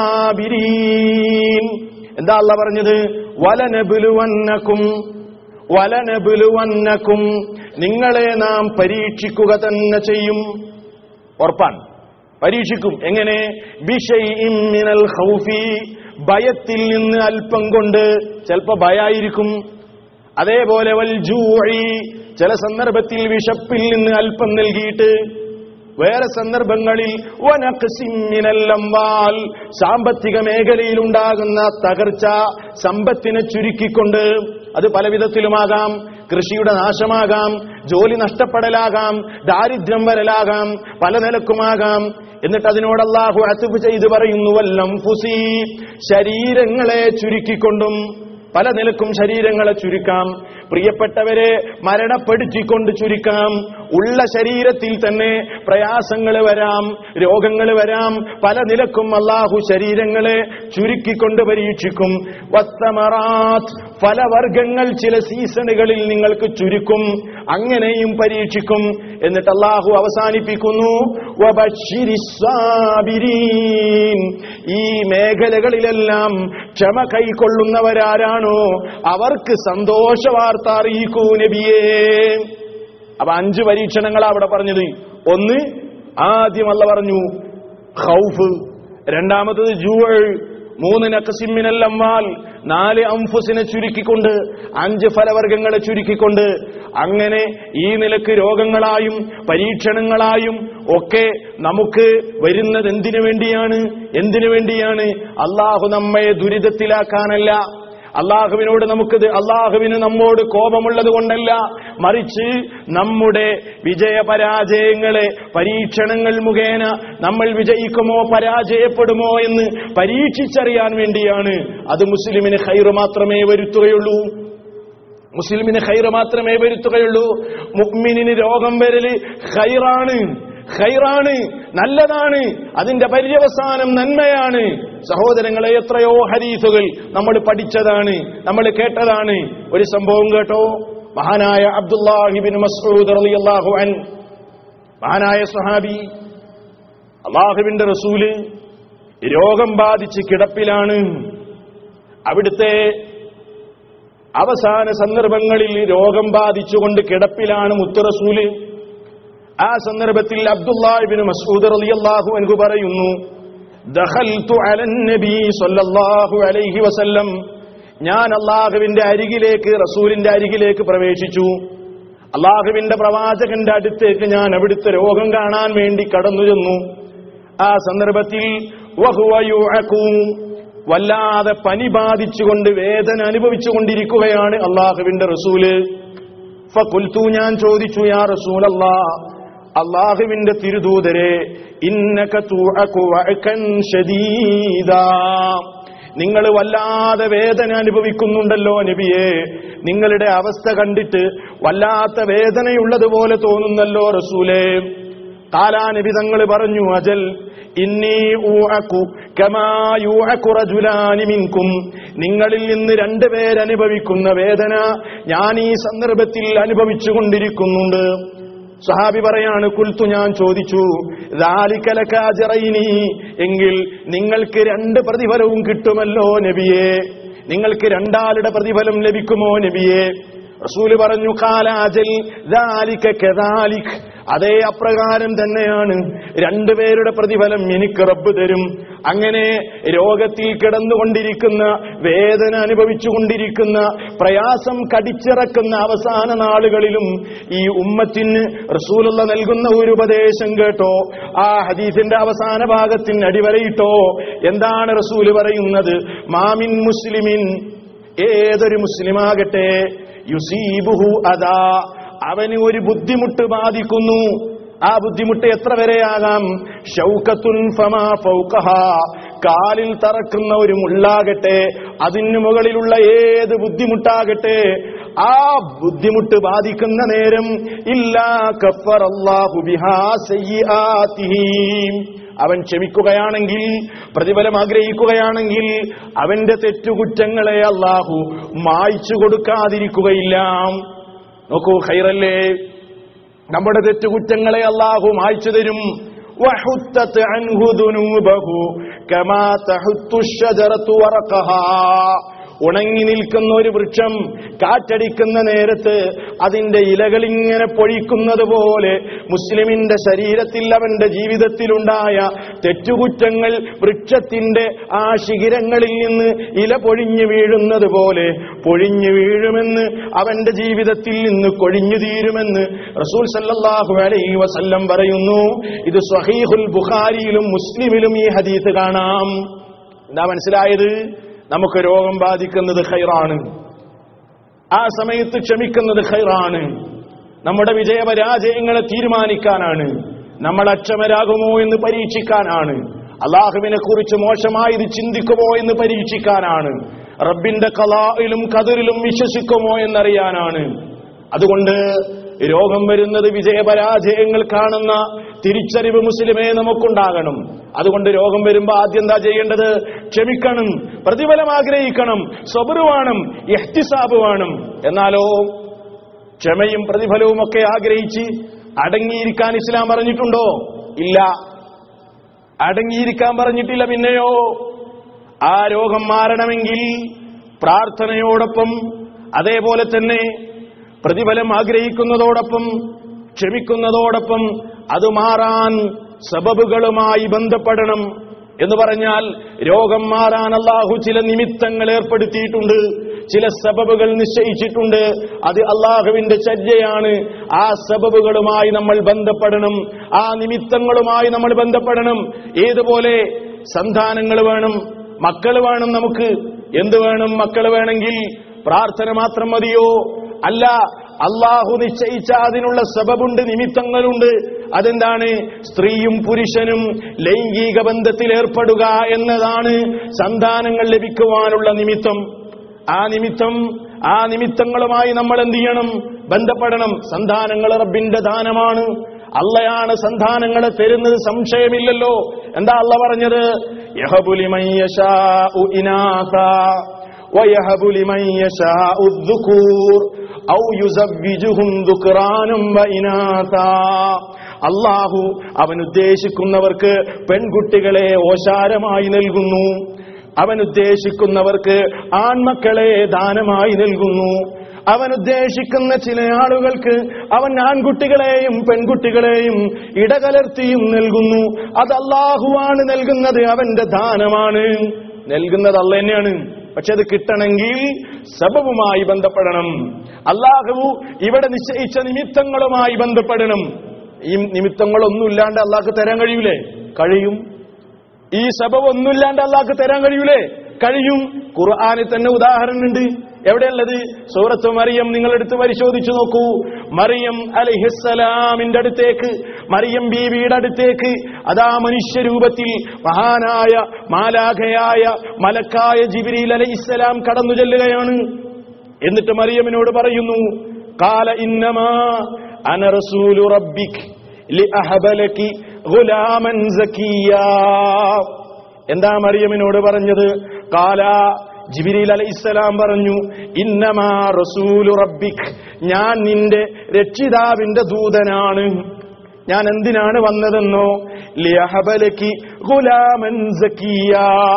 الصابرين എന്താ അല്ല പറഞ്ഞത് വലനബിലുവന്നക്കും വലനബിലുവന്നക്കും നിങ്ങളെ നാം പരീക്ഷിക്കുക തന്നെ ചെയ്യും ഉറപ്പാണ് പരീക്ഷിക്കും എങ്ങനെ ബിഷൈഇൻ മിനൽ ഖൗഫി ഭയത്തിൽ നിന്ന് അല്പം കൊണ്ട് ചിലപ്പോ ഭയായിരിക്കും അതേപോലെ വൽ ജൂഇ ചില സന്ദർഭത്തിൽ വിശപ്പിൽ നിന്ന് അല്പം നൽകിയിട്ട് വേറെ സന്ദർഭങ്ങളിൽ വനഖ്സിൻ മിനൽ അംവാൽ സാമ്പത്തിക മേഖലയിൽ ഉണ്ടാകുന്ന തകർച്ച സമ്പത്തിനെ ചുരുക്കിക്കൊണ്ട് അത് പല വിധത്തിലുമാകാം കൃഷിയുടെ നാശമാകാം ജോലി നഷ്ടപ്പെടലാകാം ദാരിദ്ര്യം വരലാകാം പല നിലക്കുമാകാം എന്നിട്ട് അതിനോട് അള്ളാഹു അത്തുഫ് ചെയ്ത് പറയുന്നു വല്ലം ഫുസി ശരീരങ്ങളെ ചുരുക്കിക്കൊണ്ടും പല നിലക്കും ശരീരങ്ങളെ ചുരുക്കാം പ്രിയപ്പെട്ടവരെ മരണപ്പെടുത്തിക്കൊണ്ട് ചുരുക്കാം ഉള്ള ശരീരത്തിൽ തന്നെ പ്രയാസങ്ങൾ വരാം രോഗങ്ങൾ വരാം പല നിലക്കും അള്ളാഹു ശരീരങ്ങളെ ചുരുക്കിക്കൊണ്ട് പരീക്ഷിക്കും വസ്തമറാത്ത് ഫലവർഗങ്ങൾ ചില സീസണുകളിൽ നിങ്ങൾക്ക് ചുരുക്കും അങ്ങനെയും പരീക്ഷിക്കും എന്നിട്ട് അള്ളാഹു അവസാനിപ്പിക്കുന്നു വബശ്ശിരി സ്വാബിരീൻ. ഈ മേഖലകളിലെല്ലാം ക്ഷമ കൈക്കൊള്ളുന്നവരാരാണോ അവർക്ക് സന്തോഷ വാർത്ത അറിയിക്കൂ നബിയേ അപ്പൊ അഞ്ച് പരീക്ഷണങ്ങളാ അവിടെ പറഞ്ഞത് ഒന്ന് ആദ്യം അല്ല പറഞ്ഞു ഖൗഫ് രണ്ടാമത്തത് ജൂഴ് മൂന്ന് നക്കസിമ്മിനൽ അമ്മാൽ നാല് അംഫുസിനെ ചുരുക്കിക്കൊണ്ട് അഞ്ച് ഫലവർഗങ്ങളെ ചുരുക്കിക്കൊണ്ട് അങ്ങനെ ഈ നിലക്ക് രോഗങ്ങളായും പരീക്ഷണങ്ങളായും ഒക്കെ നമുക്ക് വരുന്നത് എന്തിനു വേണ്ടിയാണ് എന്തിനു വേണ്ടിയാണ് അള്ളാഹു നമ്മെ ദുരിതത്തിലാക്കാനല്ല അള്ളാഹുവിനോട് നമുക്ക് അള്ളാഹുവിന് നമ്മോട് കോപമുള്ളത് കൊണ്ടല്ല മറിച്ച് നമ്മുടെ വിജയപരാജയങ്ങളെ പരീക്ഷണങ്ങൾ മുഖേന നമ്മൾ വിജയിക്കുമോ പരാജയപ്പെടുമോ എന്ന് പരീക്ഷിച്ചറിയാൻ വേണ്ടിയാണ് അത് മുസ്ലിമിന് ഹൈറ് മാത്രമേ വരുത്തുകയുള്ളൂ മുസ്ലിമിന് ഹൈറ് മാത്രമേ വരുത്തുകയുള്ളൂ മുക്മിനിന് രോഗം വരല് ഹൈറാണ് ഹൈറാണ് നല്ലതാണ് അതിന്റെ പര്യവസാനം നന്മയാണ് സഹോദരങ്ങളെ എത്രയോ ഹരീസുകൾ നമ്മൾ പഠിച്ചതാണ് നമ്മൾ കേട്ടതാണ് ഒരു സംഭവം കേട്ടോ മഹാനായ അബ്ദുല്ലാഹിബിൻ മസ്ഊദ് റളിയല്ലാഹു അൻ മഹാനായ സഹാബി അള്ളാഹുവിന്റെ റസൂല് രോഗം ബാധിച്ച് കിടപ്പിലാണ് അവിടുത്തെ അവസാന സന്ദർഭങ്ങളിൽ രോഗം ബാധിച്ചുകൊണ്ട് കിടപ്പിലാണ് മുത്തുറസൂല് ആ സന്ദർഭത്തിൽ അബ്ദുല്ലാഹിബിൻ മസൂദ് റളിയല്ലാഹു അൻഹു പറയുന്നു ദഖൽതു അലൻ നബി സല്ലല്ലാഹു അലൈഹി വസല്ലം ഞാൻ അള്ളാഹുവിന്റെ അരികിലേക്ക് റസൂലിന്റെ അരികിലേക്ക് പ്രവേശിച്ചു അള്ളാഹുവിന്റെ പ്രവാചകന്റെ അടുത്തേക്ക് ഞാൻ അവിടുത്തെ രോഗം കാണാൻ വേണ്ടി കടന്നു ചെന്നു ആ സന്ദർഭത്തിൽ വഹുവ യുഅഖു വല്ലാതെ പനി ബാധിച്ചുകൊണ്ട് വേദന അനുഭവിച്ചുകൊണ്ടിരിക്കുകയാണ് അള്ളാഹുവിന്റെ റസൂല് ഫകുൽത്തു ഞാൻ ചോദിച്ചു യാ റസൂലല്ലാ അള്ളാഹുവിന്റെ തിരുദൂതരെ ഇന്നക തുഅഖു വഅകൻ ശദീദാ നിങ്ങൾ വല്ലാതെ വേദന അനുഭവിക്കുന്നുണ്ടല്ലോ നബിയെ നിങ്ങളുടെ അവസ്ഥ കണ്ടിട്ട് വല്ലാത്ത വേദനയുള്ളതുപോലെ തോന്നുന്നല്ലോ റസൂലേ കാലാനബി തങ്ങൾ പറഞ്ഞു അജൽ ഇന്നി ഊഅക്കു കമാ യൂഅക്കു റജുലാനി മിൻകും നിങ്ങളിൽ നിന്ന് രണ്ടുപേരനുഭവിക്കുന്ന വേദന ഞാൻ ഈ സന്ദർഭത്തിൽ അനുഭവിച്ചു കൊണ്ടിരിക്കുന്നുണ്ട് സഹാബി പറയാണ് കുൽത്തു ഞാൻ ചോദിച്ചു റാലിക്കലക്കാജറൈനി എങ്കിൽ നിങ്ങൾക്ക് രണ്ട് പ്രതിഫലവും കിട്ടുമല്ലോ നബിയെ നിങ്ങൾക്ക് രണ്ടാളുടെ പ്രതിഫലം ലഭിക്കുമോ നബിയെ റസൂല് പറഞ്ഞു കാലാജൽ ذَلِكَ كَذَلِكَ അതേ അപ്രകാരം തന്നെയാണ് രണ്ടുപേരുടെ പ്രതിഫലം എനിക്ക് റബ്ബ് തരും അങ്ങനെ രോഗത്തിൽ കിടന്നുകൊണ്ടിരിക്കുന്ന വേദന അനുഭവിച്ചുകൊണ്ടിരിക്കുന്ന പ്രയാസം കടിച്ചിറക്കുന്ന അവസാന നാളുകളിലും ഈ ഉമ്മത്തിന് റസൂലുള്ള നൽകുന്ന ഒരു ഉപദേശം കേട്ടോ ആ ഹദീസിന്റെ അവസാന ഭാഗത്തിന് അടിവരയിട്ടോ എന്താണ് റസൂല് പറയുന്നത് മാമിൻ മുസ്ലിമിൻ ഏതൊരു മുസ്ലിമാകട്ടെ യുസീബുഹു അതാ അവന് ഒരു ബുദ്ധിമുട്ട് ബാധിക്കുന്നു ആ ബുദ്ധിമുട്ട് എത്ര വരെയാകാം ഷൗക്കത്തുൻ ഫമാ ഫൗഖഹ കാലിൽ തറക്കുന്ന ഒരു മുള്ളാകട്ടെ അതിനു മുകളിലുള്ള ഏത് ബുദ്ധിമുട്ടാകട്ടെ ആ ബുദ്ധിമുട്ട് ബാധിക്കുന്ന നേരം ഇല്ലാ കഫറല്ലാഹു ബിഹാ സയ്യിആതിഹി അവൻ ക്ഷമിക്കുകയാണെങ്കിൽ പ്രതിഫലം ആഗ്രഹിക്കുകയാണെങ്കിൽ അവന്റെ തെറ്റുകുറ്റങ്ങളെ അള്ളാഹു മായ്ച്ചു കൊടുക്കാതിരിക്കുകയില്ല നോക്കൂ ഖൈറല്ലേ നമ്മുടെ തെറ്റുകുറ്റങ്ങളെ അള്ളാഹു മായ്ച്ചു തരും وحتت عنه ذنوبه كما تحت الشجرة ورقها ഉണങ്ങി നിൽക്കുന്ന ഒരു വൃക്ഷം കാറ്റടിക്കുന്ന നേരത്ത് അതിന്റെ ഇലകൾ ഇങ്ങനെ പൊഴിക്കുന്നത് പോലെ മുസ്ലിമിന്റെ ശരീരത്തിൽ അവന്റെ ജീവിതത്തിലുണ്ടായ തെറ്റുകുറ്റങ്ങൾ വൃക്ഷത്തിന്റെ ആ ശിഖിരങ്ങളിൽ നിന്ന് ഇല പൊഴിഞ്ഞു വീഴുന്നത് പോലെ പൊഴിഞ്ഞു വീഴുമെന്ന് അവന്റെ ജീവിതത്തിൽ നിന്ന് കൊഴിഞ്ഞു തീരുമെന്ന് റസൂൽ സല്ലല്ലാഹു അലൈഹി വസല്ലം പറയുന്നു ഇത് സ്വഹീഹുൽ ബുഖാരിയിലും മുസ്ലിമിലും ഈ ഹദീസ് കാണാം എന്താ മനസ്സിലായത് നമുക്ക് രോഗം ബാധിക്കുന്നത് ഖൈറാണ് ആ സമയത്ത് ക്ഷമിക്കുന്നത് ഖൈറാണ് നമ്മുടെ വിജയപരാജയങ്ങളെ തീരുമാനിക്കാനാണ് നമ്മൾ അക്ഷമരാകുമോ എന്ന് പരീക്ഷിക്കാനാണ് അള്ളാഹുവിനെ കുറിച്ച് മോശമായത് ചിന്തിക്കുമോ എന്ന് പരീക്ഷിക്കാനാണ് റബ്ബിന്റെ കലായിലും കതിരിലും വിശ്വസിക്കുമോ എന്നറിയാനാണ് അതുകൊണ്ട് രോഗം വരുന്നത് വിജയപരാജയങ്ങൾ കാണുന്ന തിരിച്ചറിവ് മുസ്ലിമേ നമുക്കുണ്ടാകണം അതുകൊണ്ട് രോഗം വരുമ്പോ ആദ്യം എന്താ ചെയ്യേണ്ടത് ക്ഷമിക്കണം പ്രതിഫലം ആഗ്രഹിക്കണം സ്വബറ് വേണം എഹ്തിസാബ് വേണം എന്നാലോ ക്ഷമയും പ്രതിഫലവും ഒക്കെ ആഗ്രഹിച്ച് അടങ്ങിയിരിക്കാൻ ഇസ്ലാം പറഞ്ഞിട്ടുണ്ടോ ഇല്ല അടങ്ങിയിരിക്കാൻ പറഞ്ഞിട്ടില്ല പിന്നെയോ ആ രോഗം മാറണമെങ്കിൽ പ്രാർത്ഥനയോടൊപ്പം അതേപോലെ തന്നെ പ്രതിഫലം ആഗ്രഹിക്കുന്നതോടൊപ്പം ക്ഷമിക്കുന്നതോടൊപ്പം അത് മാറാൻ സബബുകളുമായി ബന്ധപ്പെടണം എന്ന് പറഞ്ഞാൽ രോഗം മാറാൻ അള്ളാഹു ചില നിമിത്തങ്ങൾ ഏർപ്പെടുത്തിയിട്ടുണ്ട് ചില സബബുകൾ നിശ്ചയിച്ചിട്ടുണ്ട് അത് അള്ളാഹുവിന്റെ ചര്യയാണ് ആ സബബുകളുമായി നമ്മൾ ബന്ധപ്പെടണം ആ നിമിത്തങ്ങളുമായി നമ്മൾ ബന്ധപ്പെടണം ഏതുപോലെ സന്താനങ്ങൾ വേണം മക്കൾ വേണം നമുക്ക് എന്ത് വേണം മക്കൾ വേണമെങ്കിൽ പ്രാർത്ഥന മാത്രം മതിയോ അല്ല അള്ളാഹു നിശ്ചയിച്ച അതിനുള്ള സബബുണ്ട് നിമിത്തങ്ങളുണ്ട് അതെന്താണ് സ്ത്രീയും പുരുഷനും ലൈംഗിക ബന്ധത്തിൽ ഏർപ്പെടുക എന്നതാണ് സന്താനങ്ങൾ ലഭിക്കുവാനുള്ള നിമിത്തം ആ നിമിത്തം ആ നിമിത്തങ്ങളുമായി നമ്മൾ എന്ത് ചെയ്യണം ബന്ധപ്പെടണം സന്താനങ്ങൾ റബ്ബിന്റെ ദാനമാണ് അള്ളയാണ് സന്താനങ്ങളെ തരുന്നത് സംശയമില്ലല്ലോ എന്താ അള്ള പറഞ്ഞത് യഹബുലിമൻ യശാഉ ഇനാസാ ويهب لمن يشاء الذكور أو يزوجهم ذكرانا وإناثا അള്ളാഹു അവൻ ഉദ്ദേശിക്കുന്നവർക്ക് പെൺകുട്ടികളെ ഓശാരമായി നൽകുന്നു അവൻ ഉദ്ദേശിക്കുന്നവർക്ക് ആൺമക്കളെ ദാനമായി നൽകുന്നു അവൻ ഉദ്ദേശിക്കുന്ന ചില ആളുകൾക്ക് അവൻ ആൺകുട്ടികളെയും പെൺകുട്ടികളെയും ഇടകലർത്തിയും നൽകുന്നു അത് അള്ളാഹുവാണ് നൽകുന്നത് അവന്റെ ദാനമാണ് നൽകുന്നത് അല്ല തന്നെയാണ് പക്ഷെ അത് കിട്ടണമെങ്കിൽ സബബുമായി ബന്ധപ്പെടണം അള്ളാഹു ഇവിടെ നിശ്ചയിച്ച നിമിത്തങ്ങളുമായി ബന്ധപ്പെടണം ഈ നിമിത്തങ്ങളൊന്നും ഇല്ലാണ്ട് അള്ളാഹ്ക്ക് തരാൻ കഴിയൂലേ കഴിയും ഈ സബബ് ഒന്നുമില്ലാണ്ട് അള്ളാഹ്ക്ക് തരാൻ കഴിയൂലേ കഴിയും ഖുർആാനിൽ തന്നെ ഉദാഹരണമുണ്ട് എവിടെയുള്ളത് സൂറത്ത് മറിയം നിങ്ങൾ എടുത്ത് പരിശോധിച്ചു നോക്കൂ മറിയം അലഹിസ്സലാമിന്റെ അടുത്തേക്ക് മറിയം ബീവിയുടെ അടുത്തേക്ക് അതാ മനുഷ്യരൂപത്തിൽ മഹാനായ മാലാഖയായ മലക്കായ ജിബിരിൽ അലഹിസ്സലാം കടന്നു ചെല്ലുകയാണ് എന്നിട്ട് മറിയമിനോട് പറയുന്നു കാല ഇന്നമാ അന റസൂലു റബ്ബിക് ലിഅഹബലകി ഗുലാമൻ സക്കിയാ എന്താ മറിയമിനോട് പറഞ്ഞത് കാല ജിബിരിൽ അലൈഹിസ്സലാം പറഞ്ഞു ഇന്നമാ റസൂലു റബ്ബിക് ഞാൻ നിന്റെ രക്ഷിതാവിന്റെ ദൂതനാണ് ഞാൻ എന്തിനാണ് വന്നതെന്നോ ലിയഹബലക്കി ഗുലാമൻ സക്കിയ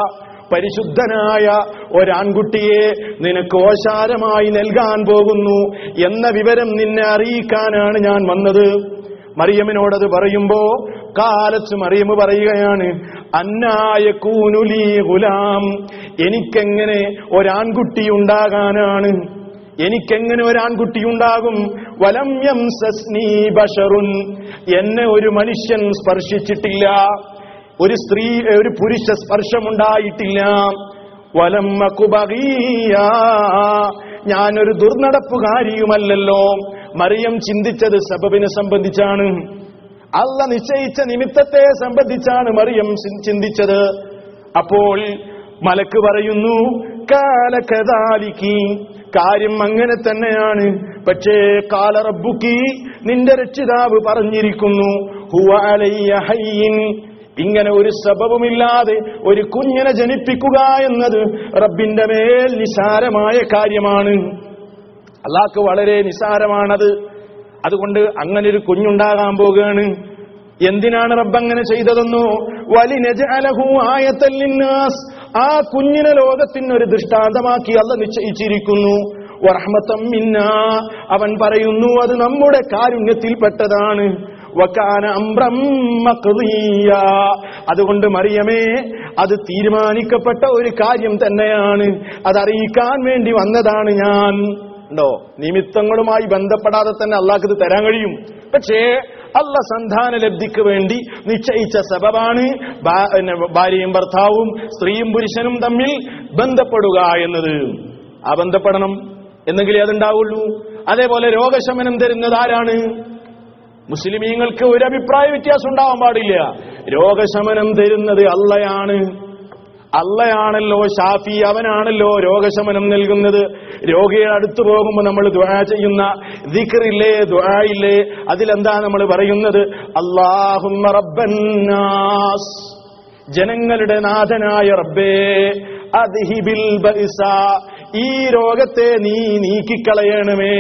പരിശുദ്ധനായ ഒരാൺകുട്ടിയെ നിനക്ക് ഓശാരമായി നൽകാൻ പോകുന്നു എന്ന വിവരം നിന്നെ അറിയിക്കാനാണ് ഞാൻ വന്നത് മറിയമിനോടത് പറയുമ്പോ കാലത്ത് മറിയമ് പറയുകയാണ് അന്നായ കൂനുലി ഗുലാം എനിക്കെങ്ങനെ ഒരാൺകുട്ടി ഉണ്ടാകാനാണ് എനിക്കെങ്ങനെ ഒരാൺകുട്ടി ഉണ്ടാകും വലം യംസസ്നീ ബഷറുൻ എന്നെ ഒരു മനുഷ്യൻ സ്പർശിച്ചിട്ടില്ല ഒരു സ്ത്രീ ഒരു പുരുഷ സ്പർശമുണ്ടായിട്ടില്ല വലം മകുബീയ ഞാനൊരു ദുർനടപ്പുകാരിയുമല്ലല്ലോ മറിയം ചിന്തിച്ചത് സബബിനെ സംബന്ധിച്ചാണ് അല്ല നിശ്ചയിച്ച നിമിത്തത്തെ സംബന്ധിച്ചാണ് മറിയം ചി- ചിന്തിച്ചത് അപ്പോൾ മലക്ക് പറയുന്നു കാലകദാലിക്ക് കാര്യം അങ്ങനെ തന്നെയാണ് പക്ഷേ കാലറബുക്കി നിന്റെ രക്ഷിതാവ് പറഞ്ഞിരിക്കുന്നു ഹുവ അലയ്യ ഹയ്യിൻ ഇങ്ങനെ ഒരു സബവുമില്ലാതെ ഒരു കുഞ്ഞിനെ ജനിപ്പിക്കുക എന്നത് റബ്ബിന്റെ മേൽ നിസാരമായ കാര്യമാണ് അള്ളാഹ്ക്ക് വളരെ നിസാരമാണത് അതുകൊണ്ട് അങ്ങനെ ഒരു കുഞ്ഞുണ്ടാകാൻ പോകുകയാണ് എന്തിനാണ് റബ്ബ് അങ്ങനെ ചെയ്തതെന്നോ വലിനജഅലഹു ആയത്തൽ ലിന്നാസ് ആ കുഞ്ഞിനെ ലോകത്തിന് ഒരു ദൃഷ്ടാന്തമാക്കി അല്ല നിശ്ചയിച്ചിരിക്കുന്നു വറഹ്മത്തം മിന്ന അവൻ പറയുന്നു അത് നമ്മുടെ കാരുണ്യത്തിൽപ്പെട്ടതാണ് വക്കാന അംബ്രം മഖ്ദിയ. അതുകൊണ്ട് മറിയമേ അത് തീരുമാനിക്കപ്പെട്ട ഒരു കാര്യം തന്നെയാണ് അതറിയിക്കാൻ വേണ്ടി വന്നതാണ് ഞാൻ ഉണ്ടോ നിമിത്തങ്ങളുമായി ബന്ധപ്പെടാതെ തന്നെ അള്ളാഹ് ഇത് തരാൻ കഴിയും പക്ഷേ അല്ല സന്താന ലബ്ധിക്ക് വേണ്ടി നിശ്ചയിച്ച സബബാണ് ഭാ- പിന്നെ ഭാര്യയും ഭർത്താവും സ്ത്രീയും പുരുഷനും തമ്മിൽ ബന്ധപ്പെടുക എന്നത് ആ ബന്ധപ്പെടണം എന്നെങ്കിലേ അതുണ്ടാവുള്ളൂ അതേപോലെ രോഗശമനം തരുന്നത് ആരാണ് മുസ്ലിമീങ്ങൾക്ക് ഒരു അഭിപ്രായ വ്യത്യാസം ഉണ്ടാവാൻ പാടില്ല രോഗശമനം തരുന്നത് അള്ളയാണ് അള്ളയാണല്ലോ ഷാഫി അവനാണല്ലോ രോഗശമനം നൽകുന്നത് രോഗിയുടെ അടുത്ത് പോകുമ്പോൾ നമ്മൾ ദ്വാ ചെയ്യുന്ന ദിക്റില്ലേ ദ്വായില്ലേ അതിലെന്താ നമ്മൾ പറയുന്നത് അള്ളാഹുമ്മ റബ്ബന്നാസ് ജനങ്ങളുടെ നാഥനായ റബ്ബേ അദ്ഹിബിൽ ബഇസ ഈ രോഗത്തെ നീ നീക്കിക്കളയണമേ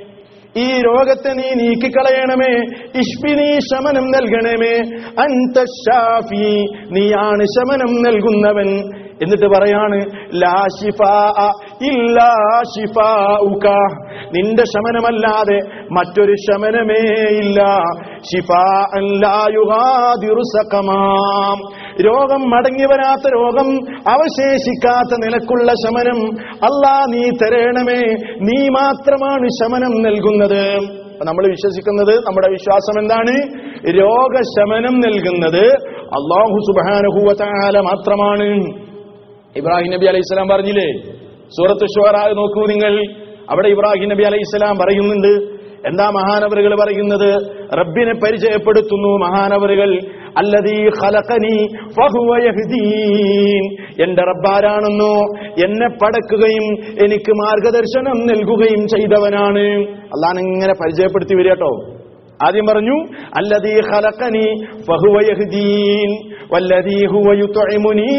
ഈ രോഗത്തെ നീ നീക്കിക്കളയണമേ ഇഷ്പി നീ ശമനം നൽകണമേ അന്ത ഷാഫി നീയാണ് ശമനം നൽകുന്നവൻ എന്നിട്ട് പറയാണ് ലാ ശിഫാ ഇല്ലാ ശിഫാഉക നിന്റെ ശമനമല്ലാതെ മറ്റൊരു ശമനമേ ഇല്ല ശിഫാ ലാ യുഗാദിറു സഖമാം രോഗം മടങ്ങി വരാത്ത രോഗം അവശേഷിക്കാത്ത നിലക്കുള്ള ശമനം അല്ലാ നീ തരേണമേ നീ മാത്രമാണ് ശമനം നൽകുന്നത് നമ്മൾ വിശ്വസിക്കുന്നത് നമ്മുടെ വിശ്വാസം എന്താണ് രോഗശമനം നൽകുന്നത് അള്ളാഹു സുബാനുഭൂവത്താല മാത്രമാണ് ഇബ്രാഹിം നബി അലൈഹി സ്വലാം പറഞ്ഞില്ലേ സൂറത്ത് ഷുവറാ നോക്കൂ നിങ്ങൾ അവിടെ ഇബ്രാഹിം നബി അലൈഹി സ്വലാം പറയുന്നുണ്ട് എന്താ മഹാനവറുകൾ പറയുന്നത് റബ്ബിനെ പരിചയപ്പെടുത്തുന്നു മഹാനവറുകൾ അല്ലതീ ഖലഖനി ഫഹുവ യഹ്ദീൻ എന്റെ റബ്ബാരാണെന്നോ എന്നെ പടക്കുകയും എനിക്ക് മാർഗദർശനം നൽകുകയും ചെയ്തവനാണ് അള്ളാൻ ഇങ്ങനെ പരിചയപ്പെടുത്തി വരിക കേട്ടോ ആദ്യം പറഞ്ഞു അല്ലതീ ഖലഖനി ഫഹുവ യഹ്ദീൻ വല്ലതീ ഹുവ യുത്ഇമുനി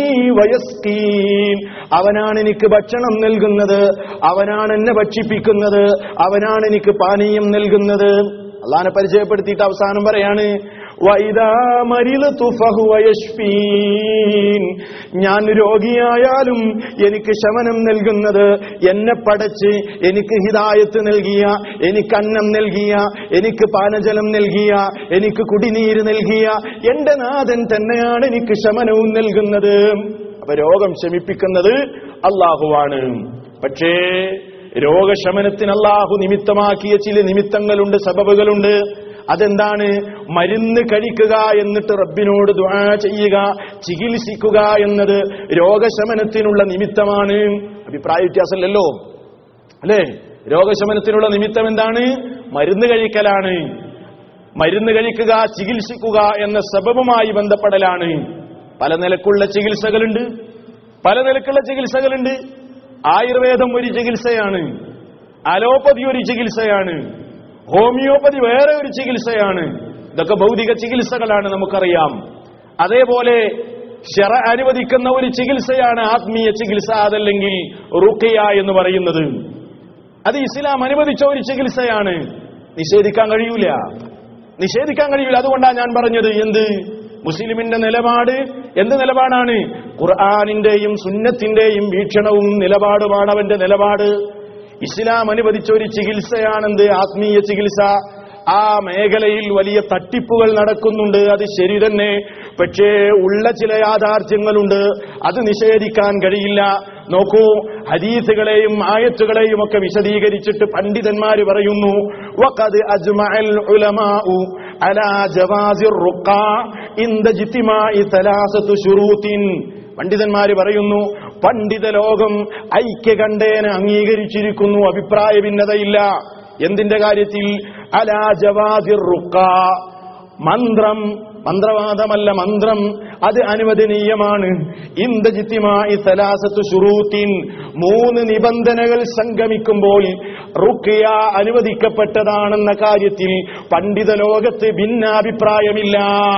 വയസ്കീൻ അവനാണ് എനിക്ക് ഭക്ഷണം നൽകുന്നത് അവനാണ് എന്നെ ഭക്ഷിപ്പിക്കുന്നത് അവനാണ് എനിക്ക് പാനീയം നൽകുന്നത് അള്ളാനെ പരിചയപ്പെടുത്തിയിട്ട് അവസാനം പറയാണ് വൈദാ മരിലതു ഫഹുവ യശ്ഫീൻ ഞാൻ രോഗിയായാലും എനിക്ക് ശമനം നൽകുന്നത് എന്നെ പടച്ച് എനിക്ക് ഹിദായത്ത് നൽകിയ എനിക്ക് അന്നം നൽകിയ എനിക്ക് പാനജലം നൽകിയ എനിക്ക് കുടിനീര് നൽകിയ എന്റെ നാഥൻ തന്നെയാണ് എനിക്ക് ശമനവും നൽകുന്നത് അപ്പൊ രോഗം ശമിപ്പിക്കുന്നത് അള്ളാഹുവാണ് പക്ഷേ രോഗശമനത്തിന് അള്ളാഹു നിമിത്തമാക്കിയ ചില നിമിത്തങ്ങളുണ്ട് സബബുകളുണ്ട് അതെന്താണ് മരുന്ന് കഴിക്കുക എന്നിട്ട് റബ്ബിനോട് ദ്വാ ചെയ്യുക ചികിത്സിക്കുക എന്നത് രോഗശമനത്തിനുള്ള നിമിത്തമാണ് അഭിപ്രായ വ്യത്യാസമല്ലല്ലോ അല്ലേ രോഗശമനത്തിനുള്ള നിമിത്തം എന്താണ് മരുന്ന് കഴിക്കലാണ് മരുന്ന് കഴിക്കുക ചികിത്സിക്കുക എന്ന സബബുമായി ബന്ധപ്പെടലാണ് പല നിലക്കുള്ള ചികിത്സകളുണ്ട് പല നിലക്കുള്ള ചികിത്സകളുണ്ട് ആയുർവേദം ഒരു ചികിത്സയാണ് അലോപ്പതി ഒരു ചികിത്സയാണ് ഹോമിയോപ്പതി വേറെ ഒരു ചികിത്സയാണ് ഇതൊക്കെ ഭൗതിക ചികിത്സകളാണ് നമുക്കറിയാം അതേപോലെ ഷെറ അനുവദിക്കുന്ന ഒരു ചികിത്സയാണ് ആത്മീയ ചികിത്സ അതല്ലെങ്കിൽ റുക്കിയ എന്ന് പറയുന്നത് അത് ഇസ്ലാം അനുവദിച്ച ഒരു ചികിത്സയാണ് നിഷേധിക്കാൻ കഴിയൂല നിഷേധിക്കാൻ കഴിയൂല അതുകൊണ്ടാണ് ഞാൻ പറഞ്ഞത് എന്ത് മുസ്ലിമിന്റെ നിലപാട് എന്ത് നിലപാടാണ് ഖുർആാനിന്റെയും സുന്നത്തിന്റെയും വീക്ഷണവും നിലപാടുമാണ് അവന്റെ നിലപാട് ഇസ്ലാം അനുവദിച്ച ഒരു ചികിത്സയാണെന്ത് ആത്മീയ ചികിത്സ ആ മേഖലയിൽ വലിയ തട്ടിപ്പുകൾ നടക്കുന്നുണ്ട് അത് ശരി തന്നെ പക്ഷേ ഉള്ള ചില യാഥാർത്ഥ്യങ്ങളുണ്ട് അത് നിഷേധിക്കാൻ കഴിയില്ല നോക്കൂ ഹദീസുകളെയും ആയത്തുകളെയും ഒക്കെ വിശദീകരിച്ചിട്ട് പണ്ഡിതന്മാര് പറയുന്നു വഖദ് അജ്മഅൽ ഉലമാഉ അലാ ജവാസിർ റുഖ ഇന്ദ ജിത്തിമായി സലാസത്തു ശുറൂത്തിൻ പണ്ഡിതന്മാര് പറയുന്നു പണ്ഡിത ലോകം ഐക്യകണ്ഠേന അംഗീകരിച്ചിരിക്കുന്നു അഭിപ്രായ ഭിന്നതയില്ല എന്തിന്റെ കാര്യത്തിൽ അലാ ജവാസിർ റുഖ മന്ത്രം മന്ത്രവാദമല്ല മന്ത്രം അത് അനുവദനീയമാണ് ഇന്ദജിത്യമായി സലാസത്തു ഷുറൂത്തിൻ മൂന്ന് നിബന്ധനകൾ സംഗമിക്കുമ്പോൾ റുക്കിയ അനുവദിക്കപ്പെട്ടതാണെന്ന കാര്യത്തിൽ പണ്ഡിത ലോകത്ത് ഭിന്നാഭിപ്രായമില്ല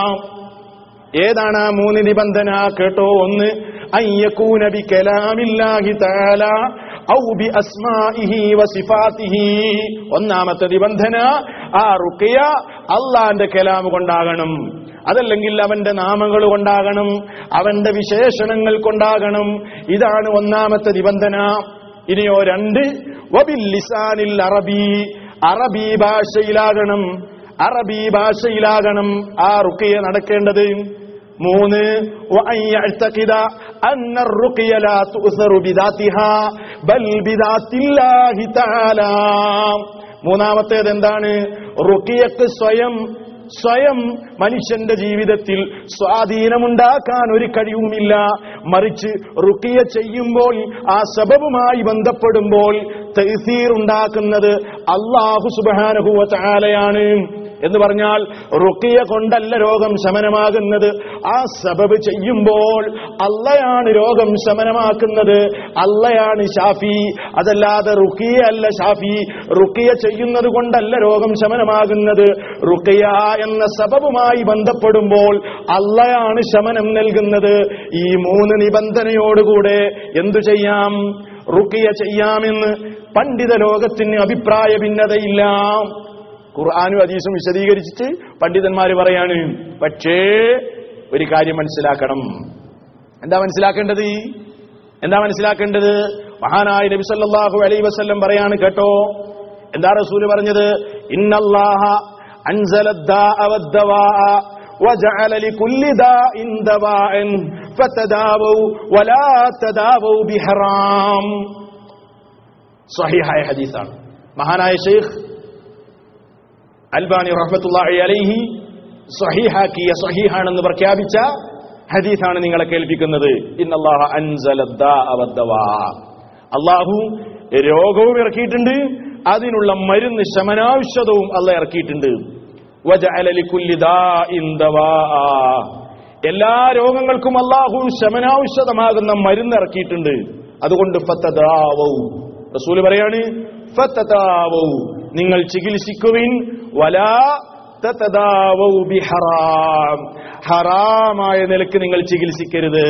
ഏതാണ് ആ മൂന്ന് നിബന്ധന കേട്ടോ ഒന്ന് അയ്യക്കൂന ബി കലാമില്ലാഹി തആല ഔ ബി അസ്മാഇഹി വസിഫാത്തിഹി ഒന്നാമത്തെ നിബന്ധന ആ റുഖിയ അള്ളാന്റെ കലാം കൊണ്ടാകണം അതല്ലെങ്കിൽ അവന്റെ നാമങ്ങൾ കൊണ്ടാകണം അവന്റെ വിശേഷണങ്ങൾ കൊണ്ടാകണം ഇതാണ് ഒന്നാമത്തെ നിബന്ധന ഇനിയോ രണ്ട് വബിൽ ലിസാനിൽ അറബി അറബി ഭാഷയിലാകണം അറബി ഭാഷയിലാകണം ആ റുക്കിയ നടക്കേണ്ടത് മൂന്ന് وأن يعتقد أن الرقية لا تؤثر بذاتها بل بذات الله تعالى മൂന്നാമത്തേത് എന്താണ് റുക്കിയക്ക് സ്വയം സ്വയം മനുഷ്യന്റെ ജീവിതത്തിൽ സ്വാധീനമുണ്ടാക്കാൻ ഒരു കഴിവുമില്ല മറിച്ച് റുക്കിയ ചെയ്യുമ്പോൾ ആ സബബുമായി ബന്ധപ്പെടുമ്പോൾ തൈസീർ ഉണ്ടാക്കുന്നത് അള്ളാഹു സുബാനഹുവ ചാലയാണ് എന്ന് പറഞ്ഞാൽ റുക്കിയ കൊണ്ടല്ല രോഗം ശമനമാകുന്നത് ആ സബബ് ചെയ്യുമ്പോൾ അള്ളയാണ് രോഗം ശമനമാക്കുന്നത് അള്ളയാണ് ഷാഫി അതല്ലാതെ റുക്കിയ അല്ല ഷാഫി റുക്കിയ ചെയ്യുന്നത് കൊണ്ടല്ല രോഗം ശമനമാകുന്നത് റുക്കിയ എന്ന സബബുമായി ബന്ധപ്പെടുമ്പോൾ അള്ളയാണ് ശമനം നൽകുന്നത് ഈ മൂന്ന് നിബന്ധനയോടുകൂടെ എന്തു ചെയ്യാം റുക്കിയ ചെയ്യാമെന്ന് പണ്ഡിത ലോകത്തിന് അഭിപ്രായ ഭിന്നതയില്ല ഖുർആാനും ഹദീസും വിശദീകരിച്ചിട്ട് പണ്ഡിതന്മാര് പറയാണ് പക്ഷേ ഒരു കാര്യം മനസ്സിലാക്കണം എന്താ മനസ്സിലാക്കേണ്ടത് എന്താ മനസ്സിലാക്കേണ്ടത് മഹാനായ നബി സല്ലല്ലാഹു അലൈഹി വസല്ലം പറയാണ് കേട്ടോ എന്താ റസൂല് പറഞ്ഞത് ഇന്നല്ലാഹ അൻസല الداء والدواء وجعل لكل داء دواء فتداووا ولا تداووا بحرام സ്വഹീഹായ ഹദീസാണ് മഹാനായ ഷെയ്ഖ് അൽബാനി റഹ്മത്തുള്ളാഹി അലൈഹി സ്വഹീഹാക്കിയ സ്വഹീഹാണെന്ന് പ്രഖ്യാപിച്ച ഹദീസാണ് നിങ്ങളെ കേൾപ്പിക്കുന്നത് ഇന്നല്ലാഹ അൻസല الداء والدواء അള്ളാഹു രോഗവും ഇറക്കിയിട്ടുണ്ട് അതിനുള്ള മരുന്ന് ശമനാവശ്യതവും അല്ല ഇറക്കിയിട്ടുണ്ട് വജഅല ലികുല്ലി ദാഇൻ ദവാഅ. എല്ലാ രോഗങ്ങൾക്കും അള്ളാഹു ശമനാവശ്യതമാകുന്ന മരുന്ന് ഇറക്കിയിട്ടുണ്ട് അതുകൊണ്ട് ഫത്തദാവൗ റസൂല് പറയാണ് ഫത്തദാവൗ നിങ്ങൾ ചികിത്സിക്കുവിൻ വലാ തതദാവൗ ബിഹറാം ഹറാമായ നിലക്ക് നിങ്ങൾ ചികിത്സിക്കരുത്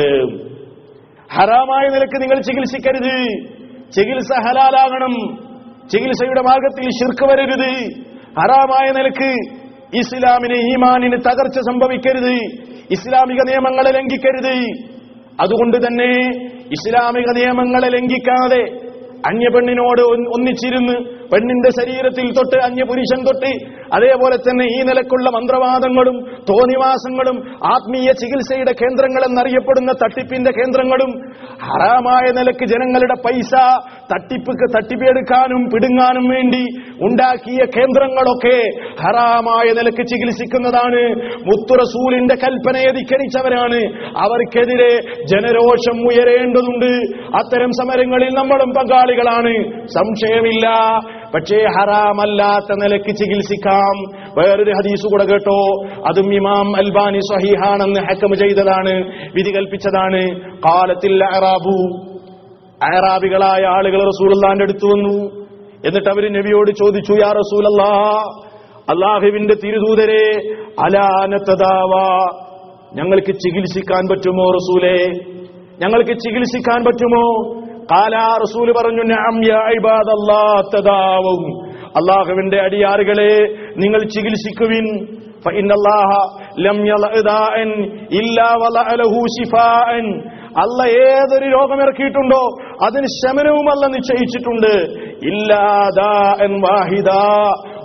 ഹറാമായ നിലക്ക് നിങ്ങൾ ചികിത്സിക്കരുത് ചികിത്സ ഹലാലാകണം ചികിത്സയുടെ മാർഗത്തിൽ ശിർക്ക് വരരുത് ഹറാമായ നിലക്ക് ഇസ്ലാമിന് ഈമാനിന് തകർച്ച സംഭവിക്കരുത് ഇസ്ലാമിക നിയമങ്ങളെ ലംഘിക്കരുത് അതുകൊണ്ട് തന്നെ ഇസ്ലാമിക നിയമങ്ങളെ ലംഘിക്കാതെ അന്യപെണ്ണിനോട് ഒന്ന് ഒന്നിച്ചിരുന്ന് പെണ്ണിന്റെ ശരീരത്തിൽ തൊട്ട് അന്യപുരുഷൻ തൊട്ട് അതേപോലെ തന്നെ ഈ നിലക്കുള്ള മന്ത്രവാദങ്ങളും തോന്നിവാസങ്ങളും ആത്മീയ ചികിത്സയുടെ കേന്ദ്രങ്ങൾ എന്നറിയപ്പെടുന്ന തട്ടിപ്പിന്റെ കേന്ദ്രങ്ങളും ഹറാമായ നിലക്ക് ജനങ്ങളുടെ പൈസ തട്ടിപ്പ് തട്ടിപ്പെടുക്കാനും പിടുങ്ങാനും വേണ്ടി ഉണ്ടാക്കിയ കേന്ദ്രങ്ങളൊക്കെ ഹറാമായ നിലക്ക് ചികിത്സിക്കുന്നതാണ് മുത്തുറസൂലിന്റെ കൽപ്പനയെ ധിക്കരിച്ചവരാണ് അവർക്കെതിരെ ജനരോഷം ഉയരേണ്ടതുണ്ട് അത്തരം സമരങ്ങളിൽ നമ്മളും പങ്കാളികളാണ് സംശയമില്ല പക്ഷേ ഹറാമല്ലാത്ത നിലയ്ക്ക് ചികിത്സിക്കാം വേറൊരു ഹദീസ് കൂടെ കേട്ടോ അതും ഇമാം അൽബാനി സ്വഹീഹാണെന്ന് ഹക്കം ചെയ്തതാണ് വിധി കൽപ്പിച്ചതാണ് കാലത്തിൽ അറാബു അറാബികളായ ആളുകൾ റസൂലുള്ളാന്റെ അടുത്ത് വന്നു എന്നിട്ട് അവര് നബിയോട് ചോദിച്ചു യാ റസൂലല്ലാ അള്ളാഹുവിന്റെ തിരുദൂതരെ അലാനത്തതാവ ഞങ്ങൾക്ക് ചികിത്സിക്കാൻ പറ്റുമോ റസൂലേ ഞങ്ങൾക്ക് ചികിത്സിക്കാൻ പറ്റുമോ കാലാ റസൂല് പറഞ്ഞു നഅം യാ ഇബാദല്ലാഹ് തദാവൂ അള്ളാഹുവിന്റെ അടിയാറുകളെ നിങ്ങൾ ചികിത്സിക്കുവിൻ فإن الله لم يضع داء إلا وضع له شفاء അല്ല ഏതൊരു രോഗം ഇറക്കിയിട്ടുണ്ടോ അതിന് ശമനവും അല്ല നിശ്ചയിച്ചിട്ടുണ്ട് ഇല്ലാ ദാഅൻ വാഹിദ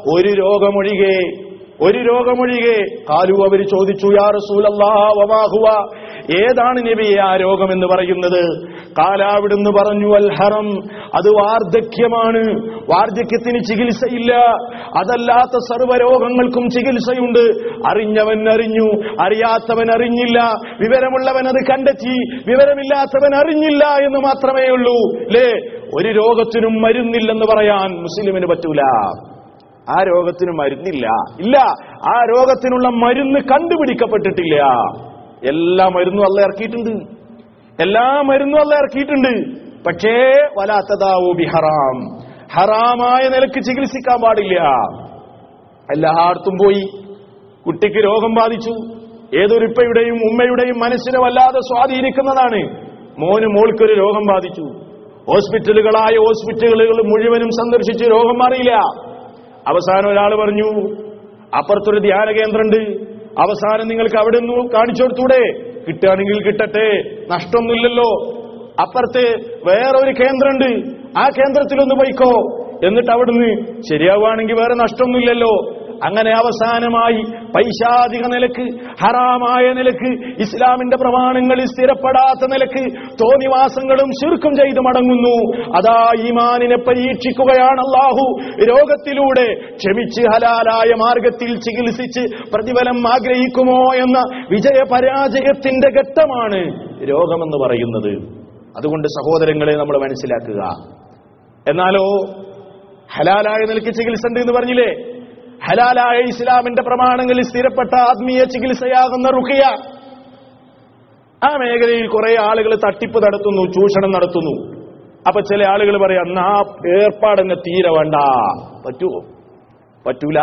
ഒരു രോഗമൊഴികെ ഒരു രോഗമൊഴികെ കാലു അവർ ചോദിച്ചു യാ റസൂലല്ലാഹുവ ഏതാണ് നബിയെ ആ രോഗം എന്ന് പറയുന്നത് കാലാവിടുന്ന് പറഞ്ഞു അൽ ഹറം അത് വാർദ്ധക്യമാണ് വാർദ്ധക്യത്തിന് ചികിത്സയില്ല അതല്ലാത്ത സർവ്വരോഗങ്ങൾക്കും ചികിത്സയുണ്ട് അറിഞ്ഞവൻ അറിഞ്ഞു അറിയാത്തവൻ അറിഞ്ഞില്ല വിവരമുള്ളവൻ അത് കണ്ടെത്തി വിവരമില്ലാത്തവൻ അറിഞ്ഞില്ല എന്ന് മാത്രമേ ഉള്ളൂ ലേ ഒരു രോഗത്തിനും മരുന്നില്ലെന്ന് പറയാൻ മുസ്ലിമിന് പറ്റൂല ആ രോഗത്തിന് മരുന്നില്ല ഇല്ല ആ രോഗത്തിനുള്ള മരുന്ന് കണ്ടുപിടിക്കപ്പെട്ടിട്ടില്ല എല്ലാ മരുന്നും അല്ല ഇറക്കിയിട്ടുണ്ട് എല്ലാ മരുന്നും അല്ല ഇറക്കിയിട്ടുണ്ട് പക്ഷേ വലാത്തതാവോ ബി ഹറാം ഹറാമായ നിലക്ക് ചികിത്സിക്കാൻ പാടില്ല എല്ലായിടത്തും പോയി കുട്ടിക്ക് രോഗം ബാധിച്ചു ഏതൊരിപ്പയുടെയും ഉമ്മയുടെയും മനസ്സിനെ വല്ലാതെ സ്വാധീനിക്കുന്നതാണ് മോന് മോൾക്കൊരു രോഗം ബാധിച്ചു ഹോസ്പിറ്റലുകളായ ഹോസ്പിറ്റലുകൾ മുഴുവനും സന്ദർശിച്ച് രോഗം മാറിയില്ല അവസാനം ഒരാൾ പറഞ്ഞു അപ്പുറത്തൊരു ധ്യാന കേന്ദ്രമുണ്ട് അവസാനം നിങ്ങൾക്ക് അവിടെ നിന്ന് കാണിച്ചു കൊടുത്തൂടെ കിട്ടുകയാണെങ്കിൽ കിട്ടട്ടെ നഷ്ടമൊന്നുമില്ലല്ലോ അപ്പുറത്ത് വേറൊരു കേന്ദ്രമുണ്ട് ആ കേന്ദ്രത്തിലൊന്ന് പോയിക്കോ എന്നിട്ട് അവിടുന്ന് ശരിയാവുകയാണെങ്കിൽ വേറെ നഷ്ടമൊന്നുമില്ലല്ലോ അങ്ങനെ അവസാനമായി പൈശാചിക നിലക്ക് ഹറാമായ നിലക്ക് ഇസ്ലാമിന്റെ പ്രമാണങ്ങളിൽ സ്ഥിരപ്പെടാത്ത നിലക്ക് തോന്നിവാസങ്ങളും ശിർക്കും ചെയ്ത് മടങ്ങുന്നു അതാ ഈമാനിനെ പരീക്ഷിക്കുകയാണ് അള്ളാഹു രോഗത്തിലൂടെ ക്ഷമിച്ച് ഹലാലായ മാർഗത്തിൽ ചികിത്സിച്ച് പ്രതിഫലം ആഗ്രഹിക്കുമോ എന്ന വിജയ പരാജയത്തിന്റെ ഘട്ടമാണ് രോഗമെന്ന് പറയുന്നത് അതുകൊണ്ട് സഹോദരങ്ങളെ നമ്മൾ മനസ്സിലാക്കുക എന്നാലോ ഹലാലായ നിലയ്ക്ക് ചികിത്സ ഉണ്ട് എന്ന് പറഞ്ഞില്ലേ ഹലാലായ ഇസ്ലാമിന്റെ പ്രമാണങ്ങളിൽ സ്ഥിരപ്പെട്ട ആത്മീയ ചികിത്സയാകുന്ന റുഖിയ ആ മേഖലയിൽ കുറെ ആളുകൾ തട്ടിപ്പ് നടത്തുന്നു ചൂഷണം നടത്തുന്നു അപ്പൊ ചില ആളുകൾ പറയാം എന്നാ ആ ഏർപ്പാടങ്ങ് തീരെ വേണ്ട പറ്റുമോ പറ്റൂല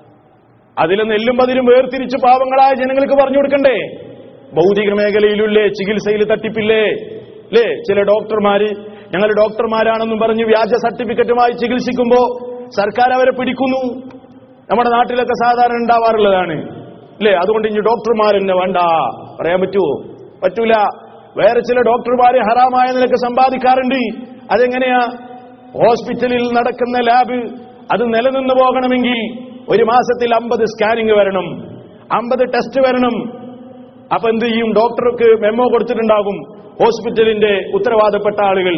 അതിലെ നെല്ലും പതിരും വേർതിരിച്ച് പാവങ്ങളായ ജനങ്ങൾക്ക് പറഞ്ഞു കൊടുക്കണ്ടേ ഭൗതിക മേഖലയിലുള്ളേ ചികിത്സയിൽ തട്ടിപ്പില്ലേ അല്ലേ ചില ഡോക്ടർമാര് ഞങ്ങൾ ഡോക്ടർമാരാണെന്നും പറഞ്ഞ് വ്യാജ സർട്ടിഫിക്കറ്റുമായി ചികിത്സിക്കുമ്പോ സർക്കാർ അവരെ പിടിക്കുന്നു നമ്മുടെ നാട്ടിലൊക്കെ സാധാരണ ഉണ്ടാവാറുള്ളതാണ് അല്ലേ അതുകൊണ്ട് ഇനി ഡോക്ടർമാർ തന്നെ വേണ്ട പറയാൻ പറ്റുമോ പറ്റൂല വേറെ ചില ഡോക്ടർമാര് ഹറാമായ നിലക്ക് സമ്പാദിക്കാറുണ്ട് അതെങ്ങനെയാ ഹോസ്പിറ്റലിൽ നടക്കുന്ന ലാബ് അത് നിലനിന്ന് പോകണമെങ്കിൽ ഒരു മാസത്തിൽ അമ്പത് സ്കാനിങ് വരണം അമ്പത് ടെസ്റ്റ് വരണം അപ്പൊ എന്ത് ചെയ്യും ഡോക്ടർക്ക് മെമ്മോ കൊടുത്തിട്ടുണ്ടാകും ഹോസ്പിറ്റലിന്റെ ഉത്തരവാദപ്പെട്ട ആളുകൾ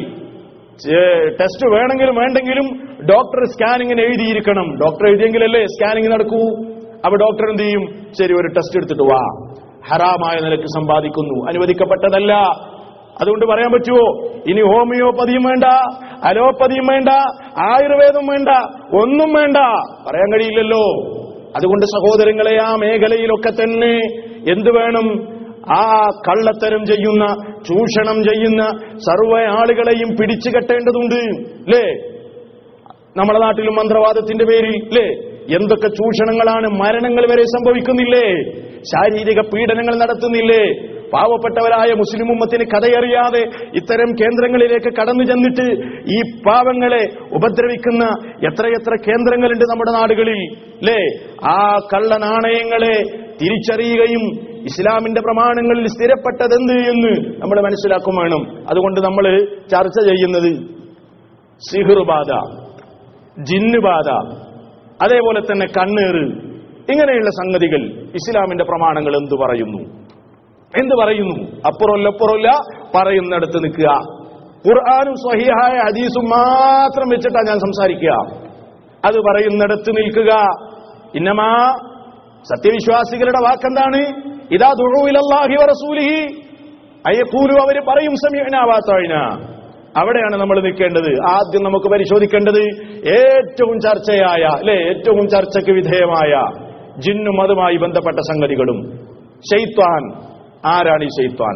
ഏ- ടെസ്റ്റ് വേണമെങ്കിലും വേണ്ടെങ്കിലും ഡോക്ടർ സ്കാനിങ്ങിന് എഴുതിയിരിക്കണം ഡോക്ടർ എഴുതിയെങ്കിലല്ലേ സ്കാനിങ് നടക്കൂ അപ്പൊ ഡോക്ടർ എന്ത് ചെയ്യും ശരി ഒരു ടെസ്റ്റ് എടുത്തിട്ട് വാ ഹറാമായ നിലക്ക് സമ്പാദിക്കുന്നു അനുവദിക്കപ്പെട്ടതല്ല അതുകൊണ്ട് പറയാൻ പറ്റുമോ ഇനി ഹോമിയോപ്പതിയും വേണ്ട അലോപ്പതിയും വേണ്ട ആയുർവേദം വേണ്ട ഒന്നും വേണ്ട പറയാൻ കഴിയില്ലല്ലോ അതുകൊണ്ട് സഹോദരങ്ങളെ ആ മേഖലയിലൊക്കെ തന്നെ എന്ത് വേണം ആ കള്ളത്തരം ചെയ്യുന്ന ചൂഷണം ചെയ്യുന്ന സർവ്വ ആളുകളെയും പിടിച്ചു കെട്ടേണ്ടതുണ്ട് അല്ലേ നമ്മുടെ നാട്ടിലും മന്ത്രവാദത്തിന്റെ പേരിൽ അല്ലേ എന്തൊക്കെ ചൂഷണങ്ങളാണ് മരണങ്ങൾ വരെ സംഭവിക്കുന്നില്ലേ ശാരീരിക പീഡനങ്ങൾ നടത്തുന്നില്ലേ പാവപ്പെട്ടവരായ മുസ്ലിം ഉമ്മത്തിന് കഥയറിയാതെ ഇത്തരം കേന്ദ്രങ്ങളിലേക്ക് കടന്നു ചെന്നിട്ട് ഈ പാവങ്ങളെ ഉപദ്രവിക്കുന്ന എത്രയെത്ര കേന്ദ്രങ്ങളുണ്ട് നമ്മുടെ നാടുകളിൽ അല്ലേ ആ കള്ള നാണയങ്ങളെ തിരിച്ചറിയുകയും ഇസ്ലാമിന്റെ പ്രമാണങ്ങളിൽ സ്ഥിരപ്പെട്ടതെന്ത് എന്ന് നമ്മൾ മനസ്സിലാക്കും വേണം അതുകൊണ്ട് നമ്മൾ ചർച്ച ചെയ്യുന്നത് സിഹിർബാധ ജിന്നുബാധ അതേപോലെ തന്നെ കണ്ണേറ് ഇങ്ങനെയുള്ള സംഗതികൾ ഇസ്ലാമിന്റെ പ്രമാണങ്ങൾ എന്തു പറയുന്നു എന്ത് പറയുന്നു അപ്പുറമല്ല അപ്പുറമല്ല പറയുന്നിടത്ത് നിൽക്കുക ഖുർആാനും സ്വഹിഹായ ഹദീസും മാത്രം വെച്ചിട്ടാ ഞാൻ സംസാരിക്കുക അത് പറയുന്നിടത്ത് നിൽക്കുക ഇന്നമാ സത്യവിശ്വാസികളുടെ വാക്കെന്താണ് ഇതാ ദുഴൂലല്ലാഹി വറസൂലിഹി അയ്യക്കൂലു അവര് പറയും സമീനാവാത്തഴിന അവിടെയാണ് നമ്മൾ നിൽക്കേണ്ടത് ആദ്യം നമുക്ക് പരിശോധിക്കേണ്ടത് ഏറ്റവും ചർച്ചയായ അല്ലെ ഏറ്റവും ചർച്ചയ്ക്ക് വിധേയമായ ജിന്നും അതുമായി ബന്ധപ്പെട്ട സംഗതികളും ഷെയ്ത്വാൻ ആരാണ് ഈ ഷെയ്ത്വാൻ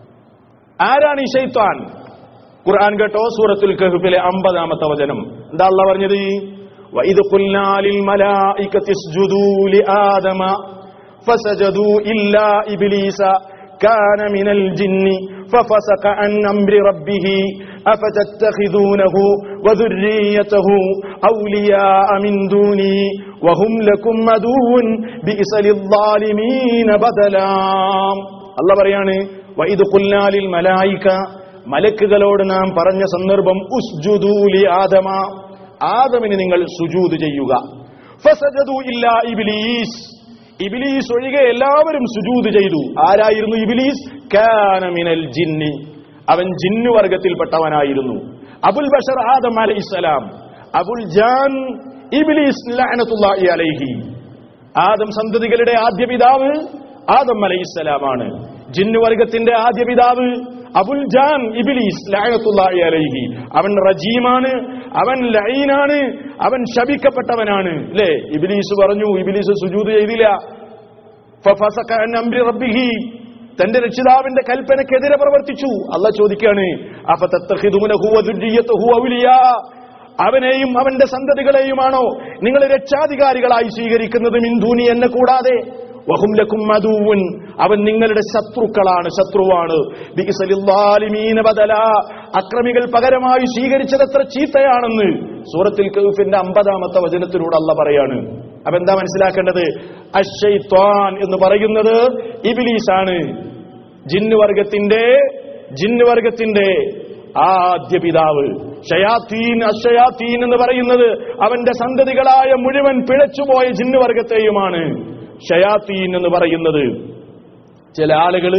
ആരാണ് ഈ ഷെയ്ത്വാൻ ഖുർആൻ കേട്ടോ സൂറത്തുൽ കഹ്ഫിലെ അമ്പതാമത്തെ വചനം എന്താ അള്ള പറഞ്ഞത് وَإِذْ قُلْنَا لِلْمَلَائِكَةِ اسْجُدُوا لِآدَمَ فَسَجَدُوا إِلَّا إِبْلِيسَ كَانَ مِنَ الْجِنِّ فَفَسَقَ عَنْ أَمْرِ رَبِّهِ أَفَتَتَّخِذُونَهُ وَذُرِّيَّتَهُ أَوْلِيَاءَ مِنْ دُونِي وَهُمْ لَكُمْ عَدُوٌّ بِئْسَ لِلظَّالِمِينَ بَدَلًا അല്ല പറയാണ് وَإِذْ قُلْنَا لِلْمَلَائِكَةِ മലക്കുകളോട് നാം പറഞ്ഞ സന്ദർഭം ഉസ്ജുദൂലി ആദമ ആദമിന് നിങ്ങൾ സുജൂദ് ചെയ്യുക ഫസജദു ഇല്ലാ ഇബ്ലീസ് ഇബ്ലീസ് ഒഴികെ എല്ലാവരും സുജൂദ് ചെയ്തു ആരായിരുന്നു ഇബ്ലീസ് കാന മിനൽ ജിന്നി അവൻ ജിന്നു വർഗത്തിൽപ്പെട്ടവനായിരുന്നു അബുൽ ബഷർ ആദം അലൈഹിസ്സലാം അബുൽ ജാൻ ഇബ്ലീസ് ലഅനത്തുല്ലാഹി അലൈഹി ആദം സന്തതികളുടെ ആദ്യ പിതാവ് ആദം അലൈഹിസ്സലാമാണ് ജിന്നു വർഗത്തിന്റെ ആദ്യ പിതാവ് അബുൽ ജാൻ ഇബിലീസ് ലഅനത്തുല്ലാഹി അലൈഹി അവൻ റജീമാണ് അവൻ ലഈനാണ് അവൻ ശപിക്കപ്പെട്ടവനാണ് അല്ലേ ഇബിലീസ് പറഞ്ഞു ഇബിലീസ് സുജൂദ് ചെയ്തില്ല ഫഫസക അൻ അംരി റബ്ബിഹി തന്റെ രക്ഷിതാവിന്റെ കൽപ്പനക്കെതിരെ പ്രവർത്തിച്ചു അല്ല ചോദിക്കാണ് അഫതത്തഖിദൂനഹു വദുരിയതഹു ഔലിയാ അവനെയും അവന്റെ സന്തതികളെയുമാണോ നിങ്ങൾ രക്ഷാധികാരികളായി സ്വീകരിക്കുന്നത് മിന്ദൂനി എന്നെ കൂടാതെ വഹും ലക്കും മധൂവൻ അവൻ നിങ്ങളുടെ ശത്രുക്കളാണ് ശത്രുവാണ് ബിഇസലില്ലാലിമീന ബദല അക്രമികൾ പകരമായി സ്വീകരിച്ചത് എത്ര ചീത്തയാണെന്ന് സൂറത്തിൽ കൗഫിന്റെ അമ്പതാമത്തെ വചനത്തിലൂടെ അല്ല പറയാണ് അപ്പൊ എന്താ മനസ്സിലാക്കേണ്ടത് അഷൈത്വാൻ എന്ന് പറയുന്നത് ഇബിലീസാണ് ജിന്ന് വർഗത്തിന്റെ ജിന്ന് വർഗത്തിന്റെ ആദ്യ പിതാവ് ഷയാത്തീൻ അഷയാത്തീൻ എന്ന് പറയുന്നത് അവന്റെ സന്തതികളായ മുഴുവൻ പിഴച്ചുപോയ ജിന്ന് വർഗത്തെയുമാണ് ഷയാത്തീൻ എന്ന് പറയുന്നത് ചില ആളുകള്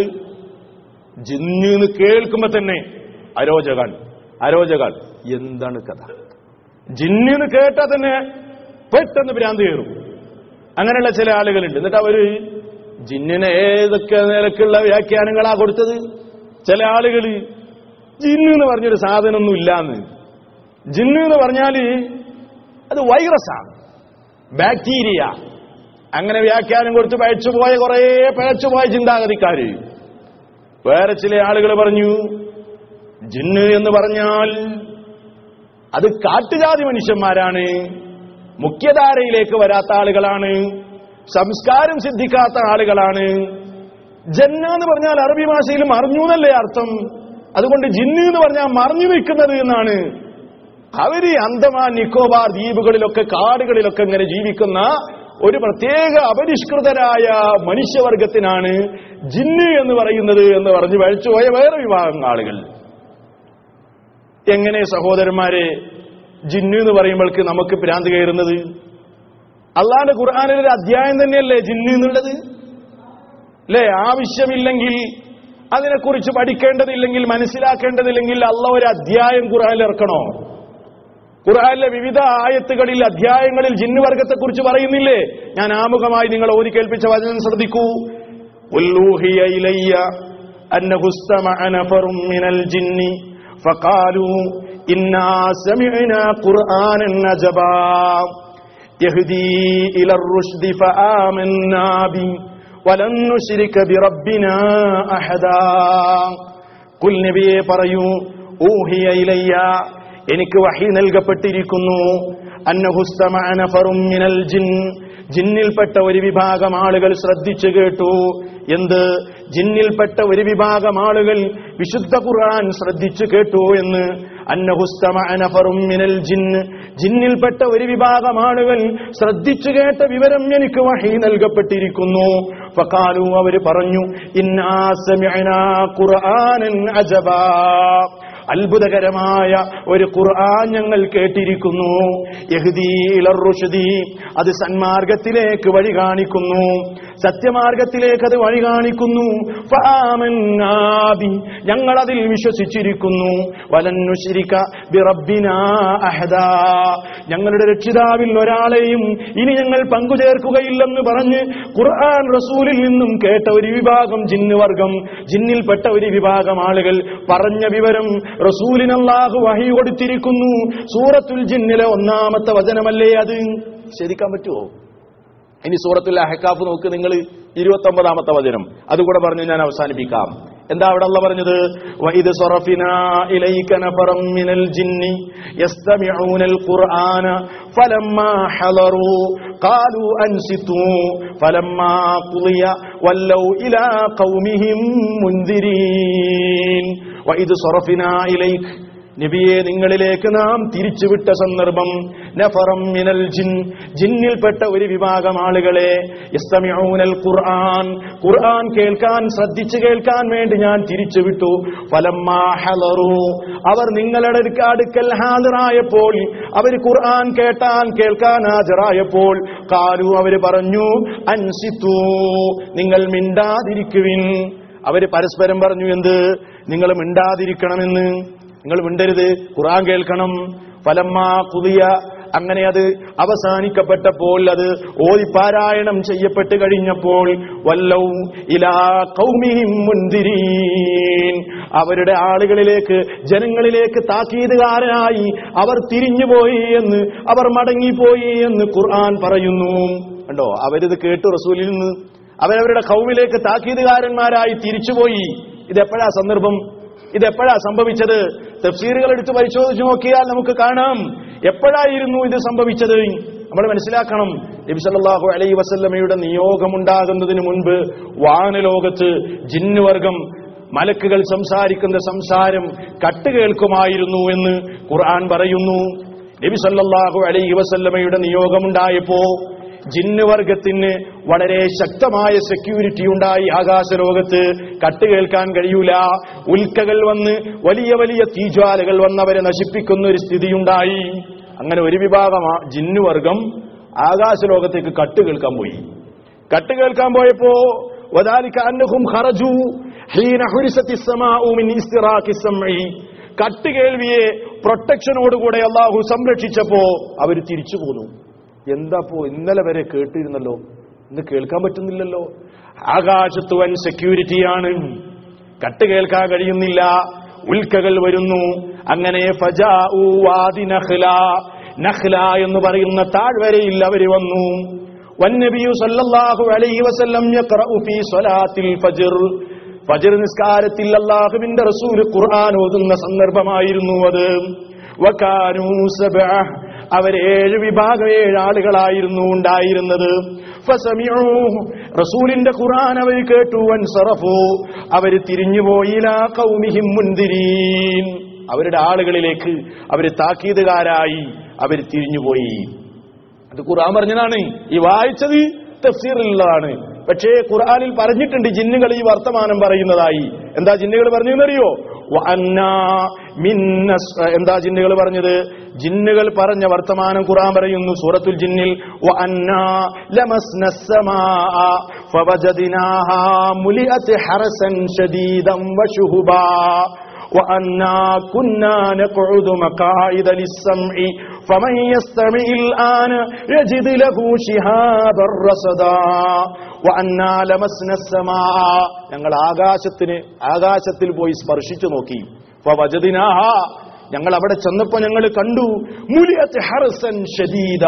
ജിന്ന് കേൾക്കുമ്പോ തന്നെ അരോചകാൻ അരോചകാൻ എന്താണ് കഥ ജിന്നിന്ന് കേട്ടാ തന്നെ പെട്ടെന്ന് ഭ്രാന്ത് കയറും അങ്ങനെയുള്ള ചില ആളുകളുണ്ട് എന്നിട്ട് അവര് ജിന്നിനെ ഏതൊക്കെ നിലക്കുള്ള വ്യാഖ്യാനങ്ങളാ കൊടുത്തത് ചില ആളുകള് ജിന്ന് എന്ന് പറഞ്ഞൊരു സാധനമൊന്നും ഇല്ലാന്ന് ജിന്ന് എന്ന് പറഞ്ഞാല് അത് വൈറസാണ് ബാക്ടീരിയ അങ്ങനെ വ്യാഖ്യാനം കൊടുത്ത് പഴച്ചുപോയ കുറെ പഴച്ചുപോയ ചിന്താഗതിക്കാര് വേറെ ചില ആളുകൾ പറഞ്ഞു ജിന്ന് എന്ന് പറഞ്ഞാൽ അത് കാട്ടുജാതി മനുഷ്യന്മാരാണ് മുഖ്യധാരയിലേക്ക് വരാത്ത ആളുകളാണ് സംസ്കാരം സിദ്ധിക്കാത്ത ആളുകളാണ് ജന്ന എന്ന് പറഞ്ഞാൽ അറബി ഭാഷയിൽ മറിഞ്ഞു എന്നല്ലേ അർത്ഥം അതുകൊണ്ട് ജിന്ന് എന്ന് പറഞ്ഞാൽ മറിഞ്ഞു നിൽക്കുന്നത് എന്നാണ് അവര് അന്തമാൻ നിക്കോബാർ ദ്വീപുകളിലൊക്കെ കാടുകളിലൊക്കെ ഇങ്ങനെ ജീവിക്കുന്ന ഒരു പ്രത്യേക അപരിഷ്കൃതരായ മനുഷ്യവർഗത്തിനാണ് ജിന്ന് എന്ന് പറയുന്നത് എന്ന് പറഞ്ഞ് വഴിച്ചുപോയ വേറെ വിഭാഗം ആളുകൾ എങ്ങനെ സഹോദരന്മാരെ ജിന്ന് എന്ന് പറയുമ്പോൾക്ക് നമുക്ക് ഭ്രാന്ത് കയറുന്നത് അള്ളാന്റെ ഖുർആാനിൽ ഒരു അധ്യായം തന്നെയല്ലേ ജിന്ന് എന്നുള്ളത് അല്ലേ ആവശ്യമില്ലെങ്കിൽ അതിനെക്കുറിച്ച് പഠിക്കേണ്ടതില്ലെങ്കിൽ മനസ്സിലാക്കേണ്ടതില്ലെങ്കിൽ അള്ള ഒരു അധ്യായം ഖുർആാനിൽ ഇറക്കണോ ഖുർആാനിലെ വിവിധ ആയത്തുകളിൽ അധ്യായങ്ങളിൽ ജിന്ന് വർഗത്തെക്കുറിച്ച് പറയുന്നില്ലേ ഞാൻ ആമുഖമായി നിങ്ങൾ ഓതി കേൾപ്പിച്ച വചനം ശ്രദ്ധിക്കൂ ഉല്ലൂഹിയ ഇലയ്യ അന്നഹു ഇസ്തമഅ നഫറും മിനൽ ജിന്നി فقالوا إنا سمعنا قرآنا نجبا يهدي إلى الرشد فآمنا به ولن نشرك بربنا أحدا قل നബിയെ പറയൂ ഊഹിയ ഇലയ്യ എനിക്ക് വഹി നൽകപ്പെട്ടിരിക്കുന്നു അന്നഹുസ്തമഅ നഫറും മിനൽ ജിൻ ജിന്നിൽപ്പെട്ട ഒരു വിഭാഗം ആളുകൾ ശ്രദ്ധിച്ചു കേട്ടു എന്ത് ജിന്നിൽപ്പെട്ട ഒരു വിഭാഗം ആളുകൾ വിശുദ്ധ ഖുർആൻ ശ്രദ്ധിച്ചു കേട്ടു എന്ന് അന്നഹുസ്തമഅ നഫറും മിനൽ ജിൻ ജിന്നിൽപ്പെട്ട ഒരു വിഭാഗം ആളുകൾ ശ്രദ്ധിച്ചു കേട്ട വിവരം എനിക്ക് വഹി നൽകപ്പെട്ടിരിക്കുന്നു ഫഖാലു അവർ പറഞ്ഞു ഇന്നാ സമിഅനാ ഖുർആനൻ അജബാ അത്ഭുതകരമായ ഒരു ഖുർആൻ ഞങ്ങൾ കേട്ടിരിക്കുന്നു യഹ്ദീ ഇലർ റുഷ്ദി അത് സന്മാർഗത്തിലേക്ക് വഴി കാണിക്കുന്നു സത്യമാർഗത്തിലേക്ക് അത് വഴി കാണിക്കുന്നു ഫആമന്നാ ബി. ഞങ്ങൾ അതിൽ വിശ്വസിച്ചിരിക്കുന്നു വലന്നുശിരിക ബിറബ്ബിനാ അഹദാ ഞങ്ങളുടെ രക്ഷിതാവിൽ ഒരാളെയും ഇനി ഞങ്ങൾ പങ്കുചേർക്കുകയില്ലെന്ന് പറഞ്ഞ് ഖുർആൻ റസൂലിൽ നിന്നും കേട്ട ഒരു വിഭാഗം ജിന്ന് വർഗം ജിന്നിൽപ്പെട്ട ഒരു വിഭാഗം ആളുകൾ പറഞ്ഞ വിവരം റസൂലിനല്ലാഹു വഹി കൊടുത്തിരിക്കുന്നു സൂറത്തുൽ ജിന്നിലെ ഒന്നാമത്തെ വചനമല്ലേ അത് ശരിക്കാൻ പറ്റുമോ ഇനി സൂറത്തുൽ അഹക്കാഫ് നോക്ക് നിങ്ങൾ ഇരുപത്തി ഒമ്പതാമത്തെ വചനം അതുകൂടെ പറഞ്ഞ് ഞാൻ അവസാനിപ്പിക്കാം എന്താ അവിടെ അല്ല പറഞ്ഞത് വഇദ് സറഫിനാ ഇലൈക നഫറം മിനൽ ജിന്നി യസ്തമിഊനൽ ഖുർആന ഫലമ്മാ ഹളറു ഖാലു അൻസിതു ഫലമ്മാ ഖുളിയ വല്ലൗ ഇലാ ഖൗമിഹിം മുൻദിരീൻ വഇദ് സറഫിനാ ഇലൈക നബിയെ നിങ്ങളിലേക്ക് നാം തിരിച്ചുവിട്ട സന്ദർഭം നഫറം മിനൽ ജിൻ ജിന്നിൽപ്പെട്ട ഒരു വിഭാഗം ആളുകളെ യസ്തമിഊനൽ ഖുർആൻ ഖുർആൻ കേൾക്കാൻ ശ്രദ്ധിച്ചു കേൾക്കാൻ വേണ്ടി ഞാൻ തിരിച്ചുവിട്ടു ഫലമ്മാ ഹലറു അവർ നിങ്ങളുടെ അടുക്ക- അടുക്കൽ ഹാജറായപ്പോൾ അവർ ഖുർആൻ കേട്ടാൻ കേൾക്കാൻ ഹാജരായപ്പോൾ കാലു അവര് പറഞ്ഞു അൻസിത്തു നിങ്ങൾ മിണ്ടാതിരിക്കുവിൻ അവര് പരസ്പരം പറഞ്ഞു എന്ത് നിങ്ങൾ മിണ്ടാതിരിക്കണമെന്ന് നിങ്ങൾ മിണ്ടരുത് ഖുർആൻ കേൾക്കണം ഫലമ്മാ കുതിയ അങ്ങനെ അത് അവസാനിക്കപ്പെട്ടപ്പോൾ അത് ഓതിപ്പാരായണം ചെയ്യപ്പെട്ട് കഴിഞ്ഞപ്പോൾ വല്ലൗ ഇലാ കൗമിഹിം മുന്തിരീൻ അവരുടെ ആളുകളിലേക്ക് ജനങ്ങളിലേക്ക് താക്കീതുകാരനായി അവർ തിരിഞ്ഞുപോയി എന്ന് അവർ മടങ്ങിപ്പോയി എന്ന് ഖുർആൻ പറയുന്നു കണ്ടോ അവരിത് കേട്ടു റസൂലിൽ നിന്ന് അവരവരുടെ കൗമിലേക്ക് താക്കീതുകാരന്മാരായി തിരിച്ചുപോയി ഇതെപ്പോഴാ സന്ദർഭം ഇതെപ്പോഴാ സംഭവിച്ചത് തഫ്സീറുകൾ എടുത്ത് പരിശോധിച്ച് നോക്കിയാൽ നമുക്ക് കാണാം എപ്പോഴായിരുന്നു ഇത് സംഭവിച്ചത് നമ്മൾ മനസ്സിലാക്കണം നബി സല്ലല്ലാഹു അലൈഹി വസല്ലമയുടെ നിയോഗമുണ്ടാകുന്നതിന് മുൻപ് വാനലോകത്ത് ജിന്നുവർഗം മലക്കുകൾ സംസാരിക്കുന്ന സംസാരം കട്ടുകേൾക്കുമായിരുന്നു എന്ന് ഖുർആൻ പറയുന്നു നബി സല്ലല്ലാഹു അലൈഹി വസല്ലമയുടെ നിയോഗമുണ്ടായപ്പോ ജിന്നുവർഗത്തിന് വളരെ ശക്തമായ സെക്യൂരിറ്റി ഉണ്ടായി ആകാശലോകത്ത് കട്ടുകേൾക്കാൻ കഴിയൂല ഉൽക്കകൾ വന്ന് വലിയ വലിയ തീജ്വാലകൾ വന്ന് അവരെ നശിപ്പിക്കുന്ന ഒരു സ്ഥിതിയുണ്ടായി അങ്ങനെ ഒരു വിഭാഗം ആ ജിന്നുവർഗം ആകാശലോകത്തേക്ക് കട്ട് കേൾക്കാൻ പോയി കട്ട് കേൾക്കാൻ പോയപ്പോ വദാലിക അന്നഹും ഖറജു ഹീന ഹുരിസത്തി സമാഉ മിൻ ഇസ്തിറാഖി സമഇ കട്ട് കേൾവിയെ പ്രൊട്ടക്ഷനോടുകൂടെ അള്ളാഹു സംരക്ഷിച്ചപ്പോ അവർ തിരിച്ചു പോന്നു എന്താപ്പോ ഇന്നലെ വരെ കേട്ടിരുന്നല്ലോ ഇന്ന് കേൾക്കാൻ പറ്റുന്നില്ലല്ലോ ആകാശത്ത് വൻ സെക്യൂരിറ്റിയാണ് കട്ട് കേൾക്കാൻ കഴിയുന്നില്ല ഉൽക്കകൾ വരുന്നു അങ്ങനെ ഫജാഉ വാദി നഖ്ല നഖ്ല എന്ന് പറയുന്ന താഴ്വരയിൽ അവർ വന്നു വന്നബിയു സല്ലല്ലാഹു അലൈഹി വസല്ലം യഖറഉ ഫീ സ്വലാത്തിൽ ഫജ്ർ ഫജ്ർ നിസ്കാരത്തിൽ അല്ലാഹുവിന്റെ റസൂൽ ഖുർആൻ ഓതുന്ന സന്ദർഭമായിരുന്നു അത് വകാനൂ സബ്അ അവർ ഏഴ് വിഭാഗം ഏഴ് ആളുകളായിരുന്നു ഉണ്ടായിരുന്നത് ഫസമിഊ റസൂലിന്റെ ഖുർആൻ അവർ കേട്ടു അൻസറഫു അവർ തിരിഞ്ഞുപോയില്ല കൗമിഹിം മുന്തിരീൻ അവരുടെ ആളുകളിലേക്ക് അവർ താക്കീതുകാരായി അവർ തിരിഞ്ഞുപോയി അത് ഖുർആൻ പറഞ്ഞതാണ് ഈ വായിച്ചത് തഫ്സീറിലുള്ളതാണ് പക്ഷേ ഖുർആനിൽ പറഞ്ഞിട്ടുണ്ട് ജിന്നുകൾ ഈ വർത്തമാനം പറയുന്നതായി എന്താ ജിന്നുകൾ പറഞ്ഞെന്നറിയോ വഅന്നാ മിന്നസ് എന്താ ജിന്നുകൾ പറഞ്ഞത് ജിന്നുകൾ പറഞ്ഞ വർത്തമാനം ഖുർആൻ പറയുന്നു സൂറത്തുൽ ജിന്നിൽ വഅന്നാ ലമസ്നസ്സമാഅ ഫവജദ്നാഹാ മുലിഅത് ഹറസൻ ശദീദൻ വശുഹുബാ وأنا كنا نقعد مقاعد للسمع فمن يستمع الآن يجد له شهابا رصدا وأنا لمسنا السماء ഞങ്ങൾ ആകാശത്തിന് ആകാശത്തിൽ പോയി സ്പർശിച്ചു നോക്കി ഫവജദിനാഹ ഞങ്ങൾ അവിടെ ചെന്നപ്പോ ഞങ്ങൾ കണ്ടു മുലിയത്ത് ഹർസൻ ഷദീദ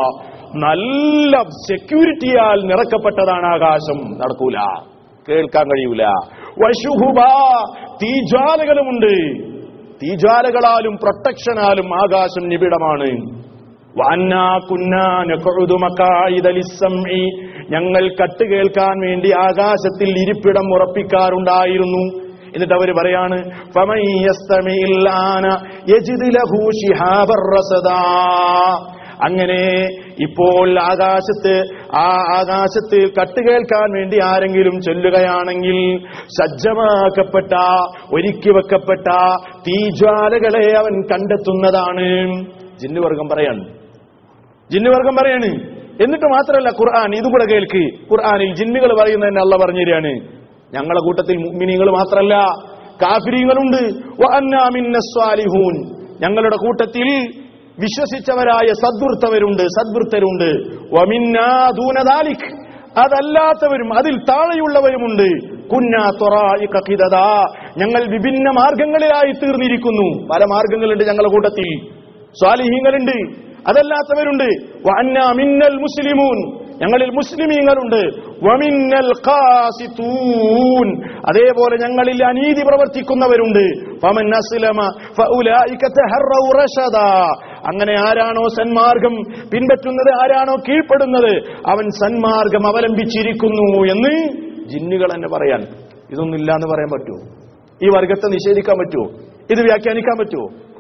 നല്ല സെക്യൂരിറ്റിയാൽ നിറക്കപ്പെട്ടതാണ് ആകാശം നടക്കൂല കേൾക്കാൻ കഴിയൂല വശുഹുബ തീജ്വാലകളുമുണ്ട് തീജ്വാലകളാലും പ്രൊട്ടക്ഷനാലും ആകാശം നിബിഡമാണ് വഅന്നാ കുന്നാ നഖഉദു മഖായിദ ലിസ്സംഇ ഞങ്ങൾ കട്ട് കേൾക്കാൻ വേണ്ടി ആകാശത്തിൽ ഇരിപ്പിടം ഉറപ്പിക്കാറുണ്ടായിരുന്നു എന്നിട്ട് അവർ പറയാണ് ഫമൻ യസ്തമിഇൽ ആന യജിദ് ലഹു ശിഹാബർ റസദാ അങ്ങനെ ഇപ്പോൾ ആകാശത്ത് ആ ആകാശത്ത് കട്ടുകേൾക്കാൻ വേണ്ടി ആരെങ്കിലും ചൊല്ലുകയാണെങ്കിൽ സജ്ജമാക്കപ്പെട്ട ഒരുക്കി വെക്കപ്പെട്ട തീജ്വാലകളെ അവൻ കണ്ടെത്തുന്നതാണ് ജിന്നുവർഗം പറയാണ് ജിന്നുവർഗം പറയാണ് എന്നിട്ട് മാത്രമല്ല ഖുർആൻ ഇതുകൂടെ കേൾക്ക് ഖുർആനിൽ ജിന്നുകൾ പറയുന്നതന്നെ അല്ല പറഞ്ഞു തരികയാണ് ഞങ്ങളെ കൂട്ടത്തിൽ മുഅ്മിനീങ്ങൾ മാത്രമല്ല കാഫിരീങ്ങളുണ്ട് വഅന്നാ മിന്നസ് സ്വാലിഹൂൻ ഞങ്ങളുടെ കൂട്ടത്തിൽ വിശ്വസിച്ചവരായ സദ്വൃത്തവരുണ്ട് സദ്വൃത്തരുണ്ട് വമിന്നാ ദൂനദാലിക് അതല്ലാത്തവരും അതിൽ താഴെയുള്ളവരുമുണ്ട് കുന്നാ ത്വറായിക ഖിദദാ. ഞങ്ങൾ വിഭിന്ന മാർഗങ്ങളിലായി തീർന്നിരിക്കുന്നു പല മാർഗങ്ങളുണ്ട് ഞങ്ങളുടെ കൂട്ടത്തിൽ സ്വാലിഹീങ്ങളുണ്ട് അതല്ലാത്തവരുണ്ട് വഅന്നാ മിന്നൽ മുസ്ലിമൂൻ ഞങ്ങളിൽ മുസ്ലിമീങ്ങളുണ്ട് വമിന്നൽ ഖാസിതൂൻ അതേപോലെ ഞങ്ങളിൽ അനീതി പ്രവർത്തിക്കുന്നവരുണ്ട് ഫമൻ അസ്ലമ ഫഉലൈക തഹറൗ റഷദാ അങ്ങനെ ആരാണോ സന്മാർഗം പിൻപറ്റുന്നത് ആരാണോ കീഴ്പ്പെടുന്നത് അവൻ സന്മാർഗം അവലംബിച്ചിരിക്കുന്നു എന്ന് ജിന്നുകൾ തന്നെ പറയാൻ ഇതൊന്നും ഇല്ല എന്ന് പറയാൻ പറ്റുമോ ഈ വർഗത്തെ നിഷേധിക്കാൻ പറ്റുമോ ഇത് വ്യാഖ്യാനിക്കാൻ പറ്റുമോ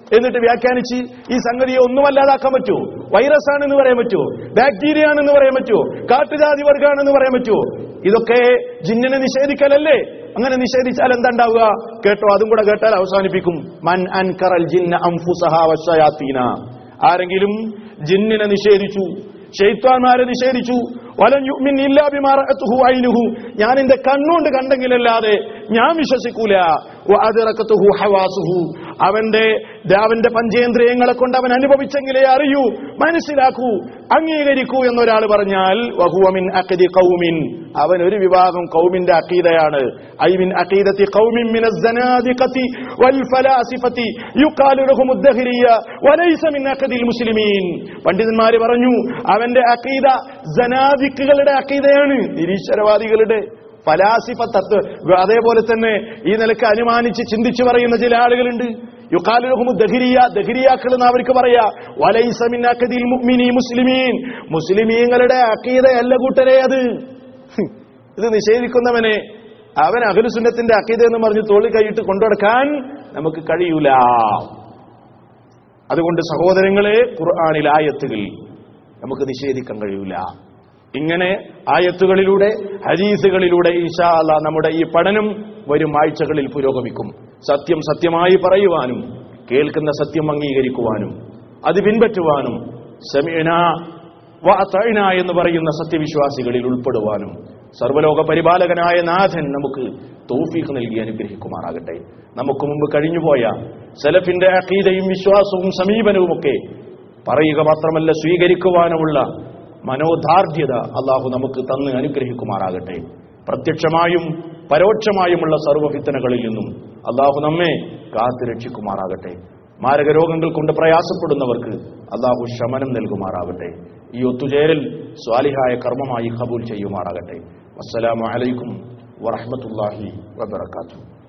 എന്നിട്ട് വ്യാഖ്യാനിച്ച് ഈ സംഗതിയെ ഒന്നുമല്ലാതാക്കാൻ പറ്റുമോ വൈറസ് ആണെന്ന് പറയാൻ പറ്റുമോ ബാക്ടീരിയ ആണെന്ന് പറയാൻ പറ്റുമോ കാട്ടുജാതി വർഗാണെന്ന് പറയാൻ പറ്റുമോ ഇതൊക്കെ ജിന്നിനെ നിഷേധിക്കലല്ലേ അങ്ങനെ നിഷേധിച്ചാൽ എന്താ ഉണ്ടാവുക കേട്ടോ അതും കൂടെ കേട്ടാൽ അവസാനിപ്പിക്കും മൻ അൻകറൽ ജിന്ന അംഫുസഹ വശയാത്തീന ആരെങ്കിലും ജിന്നിനെ നിഷേധിച്ചു ഷെയ്ത്വാന്മാരെ നിഷേധിച്ചു വലൻ യുഅ്മിൻ ഇല്ലാ ബിമാ റഅത്തുഹു ഐനുഹു ഞാൻ എന്റെ കണ്ണുകൊണ്ട് കണ്ടെങ്കിലല്ലാതെ ഞാൻ വിശ്വസിക്കൂല വഅദ്റകതുഹു ഹവാസുഹു അവന്റെ അവന്റെ പഞ്ചേന്ദ്രിയങ്ങളെ കൊണ്ട് അവൻ അനുഭവിച്ചെങ്കിലേ അറിയൂ മനസ്സിലാക്കൂ അംഗീകരിക്കൂ എന്നൊരാൾ പറഞ്ഞാൽ വഹുവ മിൻ അഖദി ഖൗമിൻ അവൻ ഒരു വിഭാഗം കൗമിന്റെ അഖീദയാണ് ഐ മിൻ അഖീദത്തി ഖൗമിൻ മിന الزنادقة والفلاسفة يقال لهم الدهرية وليس من അഖദിൽ മുസ്ലിമീൻ പണ്ഡിതന്മാര് പറഞ്ഞു അവന്റെ അഖീദ ജനാദിക്കുകളുടെ അഖീദയാണ് നിരീശ്വരവാദികളുടെ ഫലാസിഫ തത്വ അതേപോലെ തന്നെ ഈ നിലക്ക് അനുമാനിച്ച് ചിന്തിച്ചു പറയുന്ന ചില ആളുകളുണ്ട് യുക്കാലുഹുമു ദഹിരിയ ദഹിരിയാക്കൾ എന്ന് അവർക്ക് പറയാ വലൈസമിൻ അഖദിൽ മുഅ്മിനി മുസ്ലിമീൻ മുസ്ലിമീങ്ങളുടെ അഖീദയല്ല കൂട്ടരെ അത് ഇത് നിഷേധിക്കുന്നവനെ അവൻ അഖിലുസുന്നത്തിന്റെ അഖീദ എന്ന് പറഞ്ഞ് തോളി കൈയിട്ട് കൊണ്ടുനടക്കാൻ നമുക്ക് കഴിയൂല അതുകൊണ്ട് സഹോദരങ്ങളെ ഖുർആാനിൽ ആയത്തുകൾ നമുക്ക് നിഷേധിക്കാൻ കഴിയൂല ഇങ്ങനെ ആയത്തുകളിലൂടെ ഹദീസുകളിലൂടെ ഈശാ അല്ലാ നമ്മുടെ ഈ പഠനം വരും ആഴ്ചകളിൽ പുരോഗമിക്കും സത്യം സത്യമായി പറയുവാനും കേൾക്കുന്ന സത്യം അംഗീകരിക്കുവാനും അത് പിൻപറ്റുവാനും സമീന വാതൈന എന്ന് പറയുന്ന സത്യവിശ്വാസികളിൽ ഉൾപ്പെടുവാനും സർവലോക പരിപാലകനായ നാഥൻ നമുക്ക് തൗഫീഖ് നൽകി അനുഗ്രഹിക്കുമാറാകട്ടെ നമുക്ക് മുമ്പ് കഴിഞ്ഞുപോയ സലഫിന്റെ അഖീദയും വിശ്വാസവും സമീപനവുമൊക്കെ പറയുക മാത്രമല്ല സ്വീകരിക്കുവാനുമുള്ള മനോദാർഢ്യത അള്ളാഹു നമുക്ക് തന്ന് അനുഗ്രഹിക്കുമാറാകട്ടെ പ്രത്യക്ഷമായും പരോക്ഷമായുമുള്ള സർവ്വഫിത്തനകളിൽ നിന്നും അള്ളാഹു നമ്മെ കാത്തു രക്ഷിക്കുമാറാകട്ടെ മാരക രോഗങ്ങൾ കൊണ്ട് പ്രയാസപ്പെടുന്നവർക്ക് അള്ളാഹു ശമനം നൽകുമാറാകട്ടെ ഈ ഒത്തുചേരൽ സ്വാലിഹായ കർമ്മമായി കബൂൽ ചെയ്യുമാറാകട്ടെ അസ്സലാമു അലൈക്കും വറഹ്മത്തുള്ളാഹി വബറകാതുഹു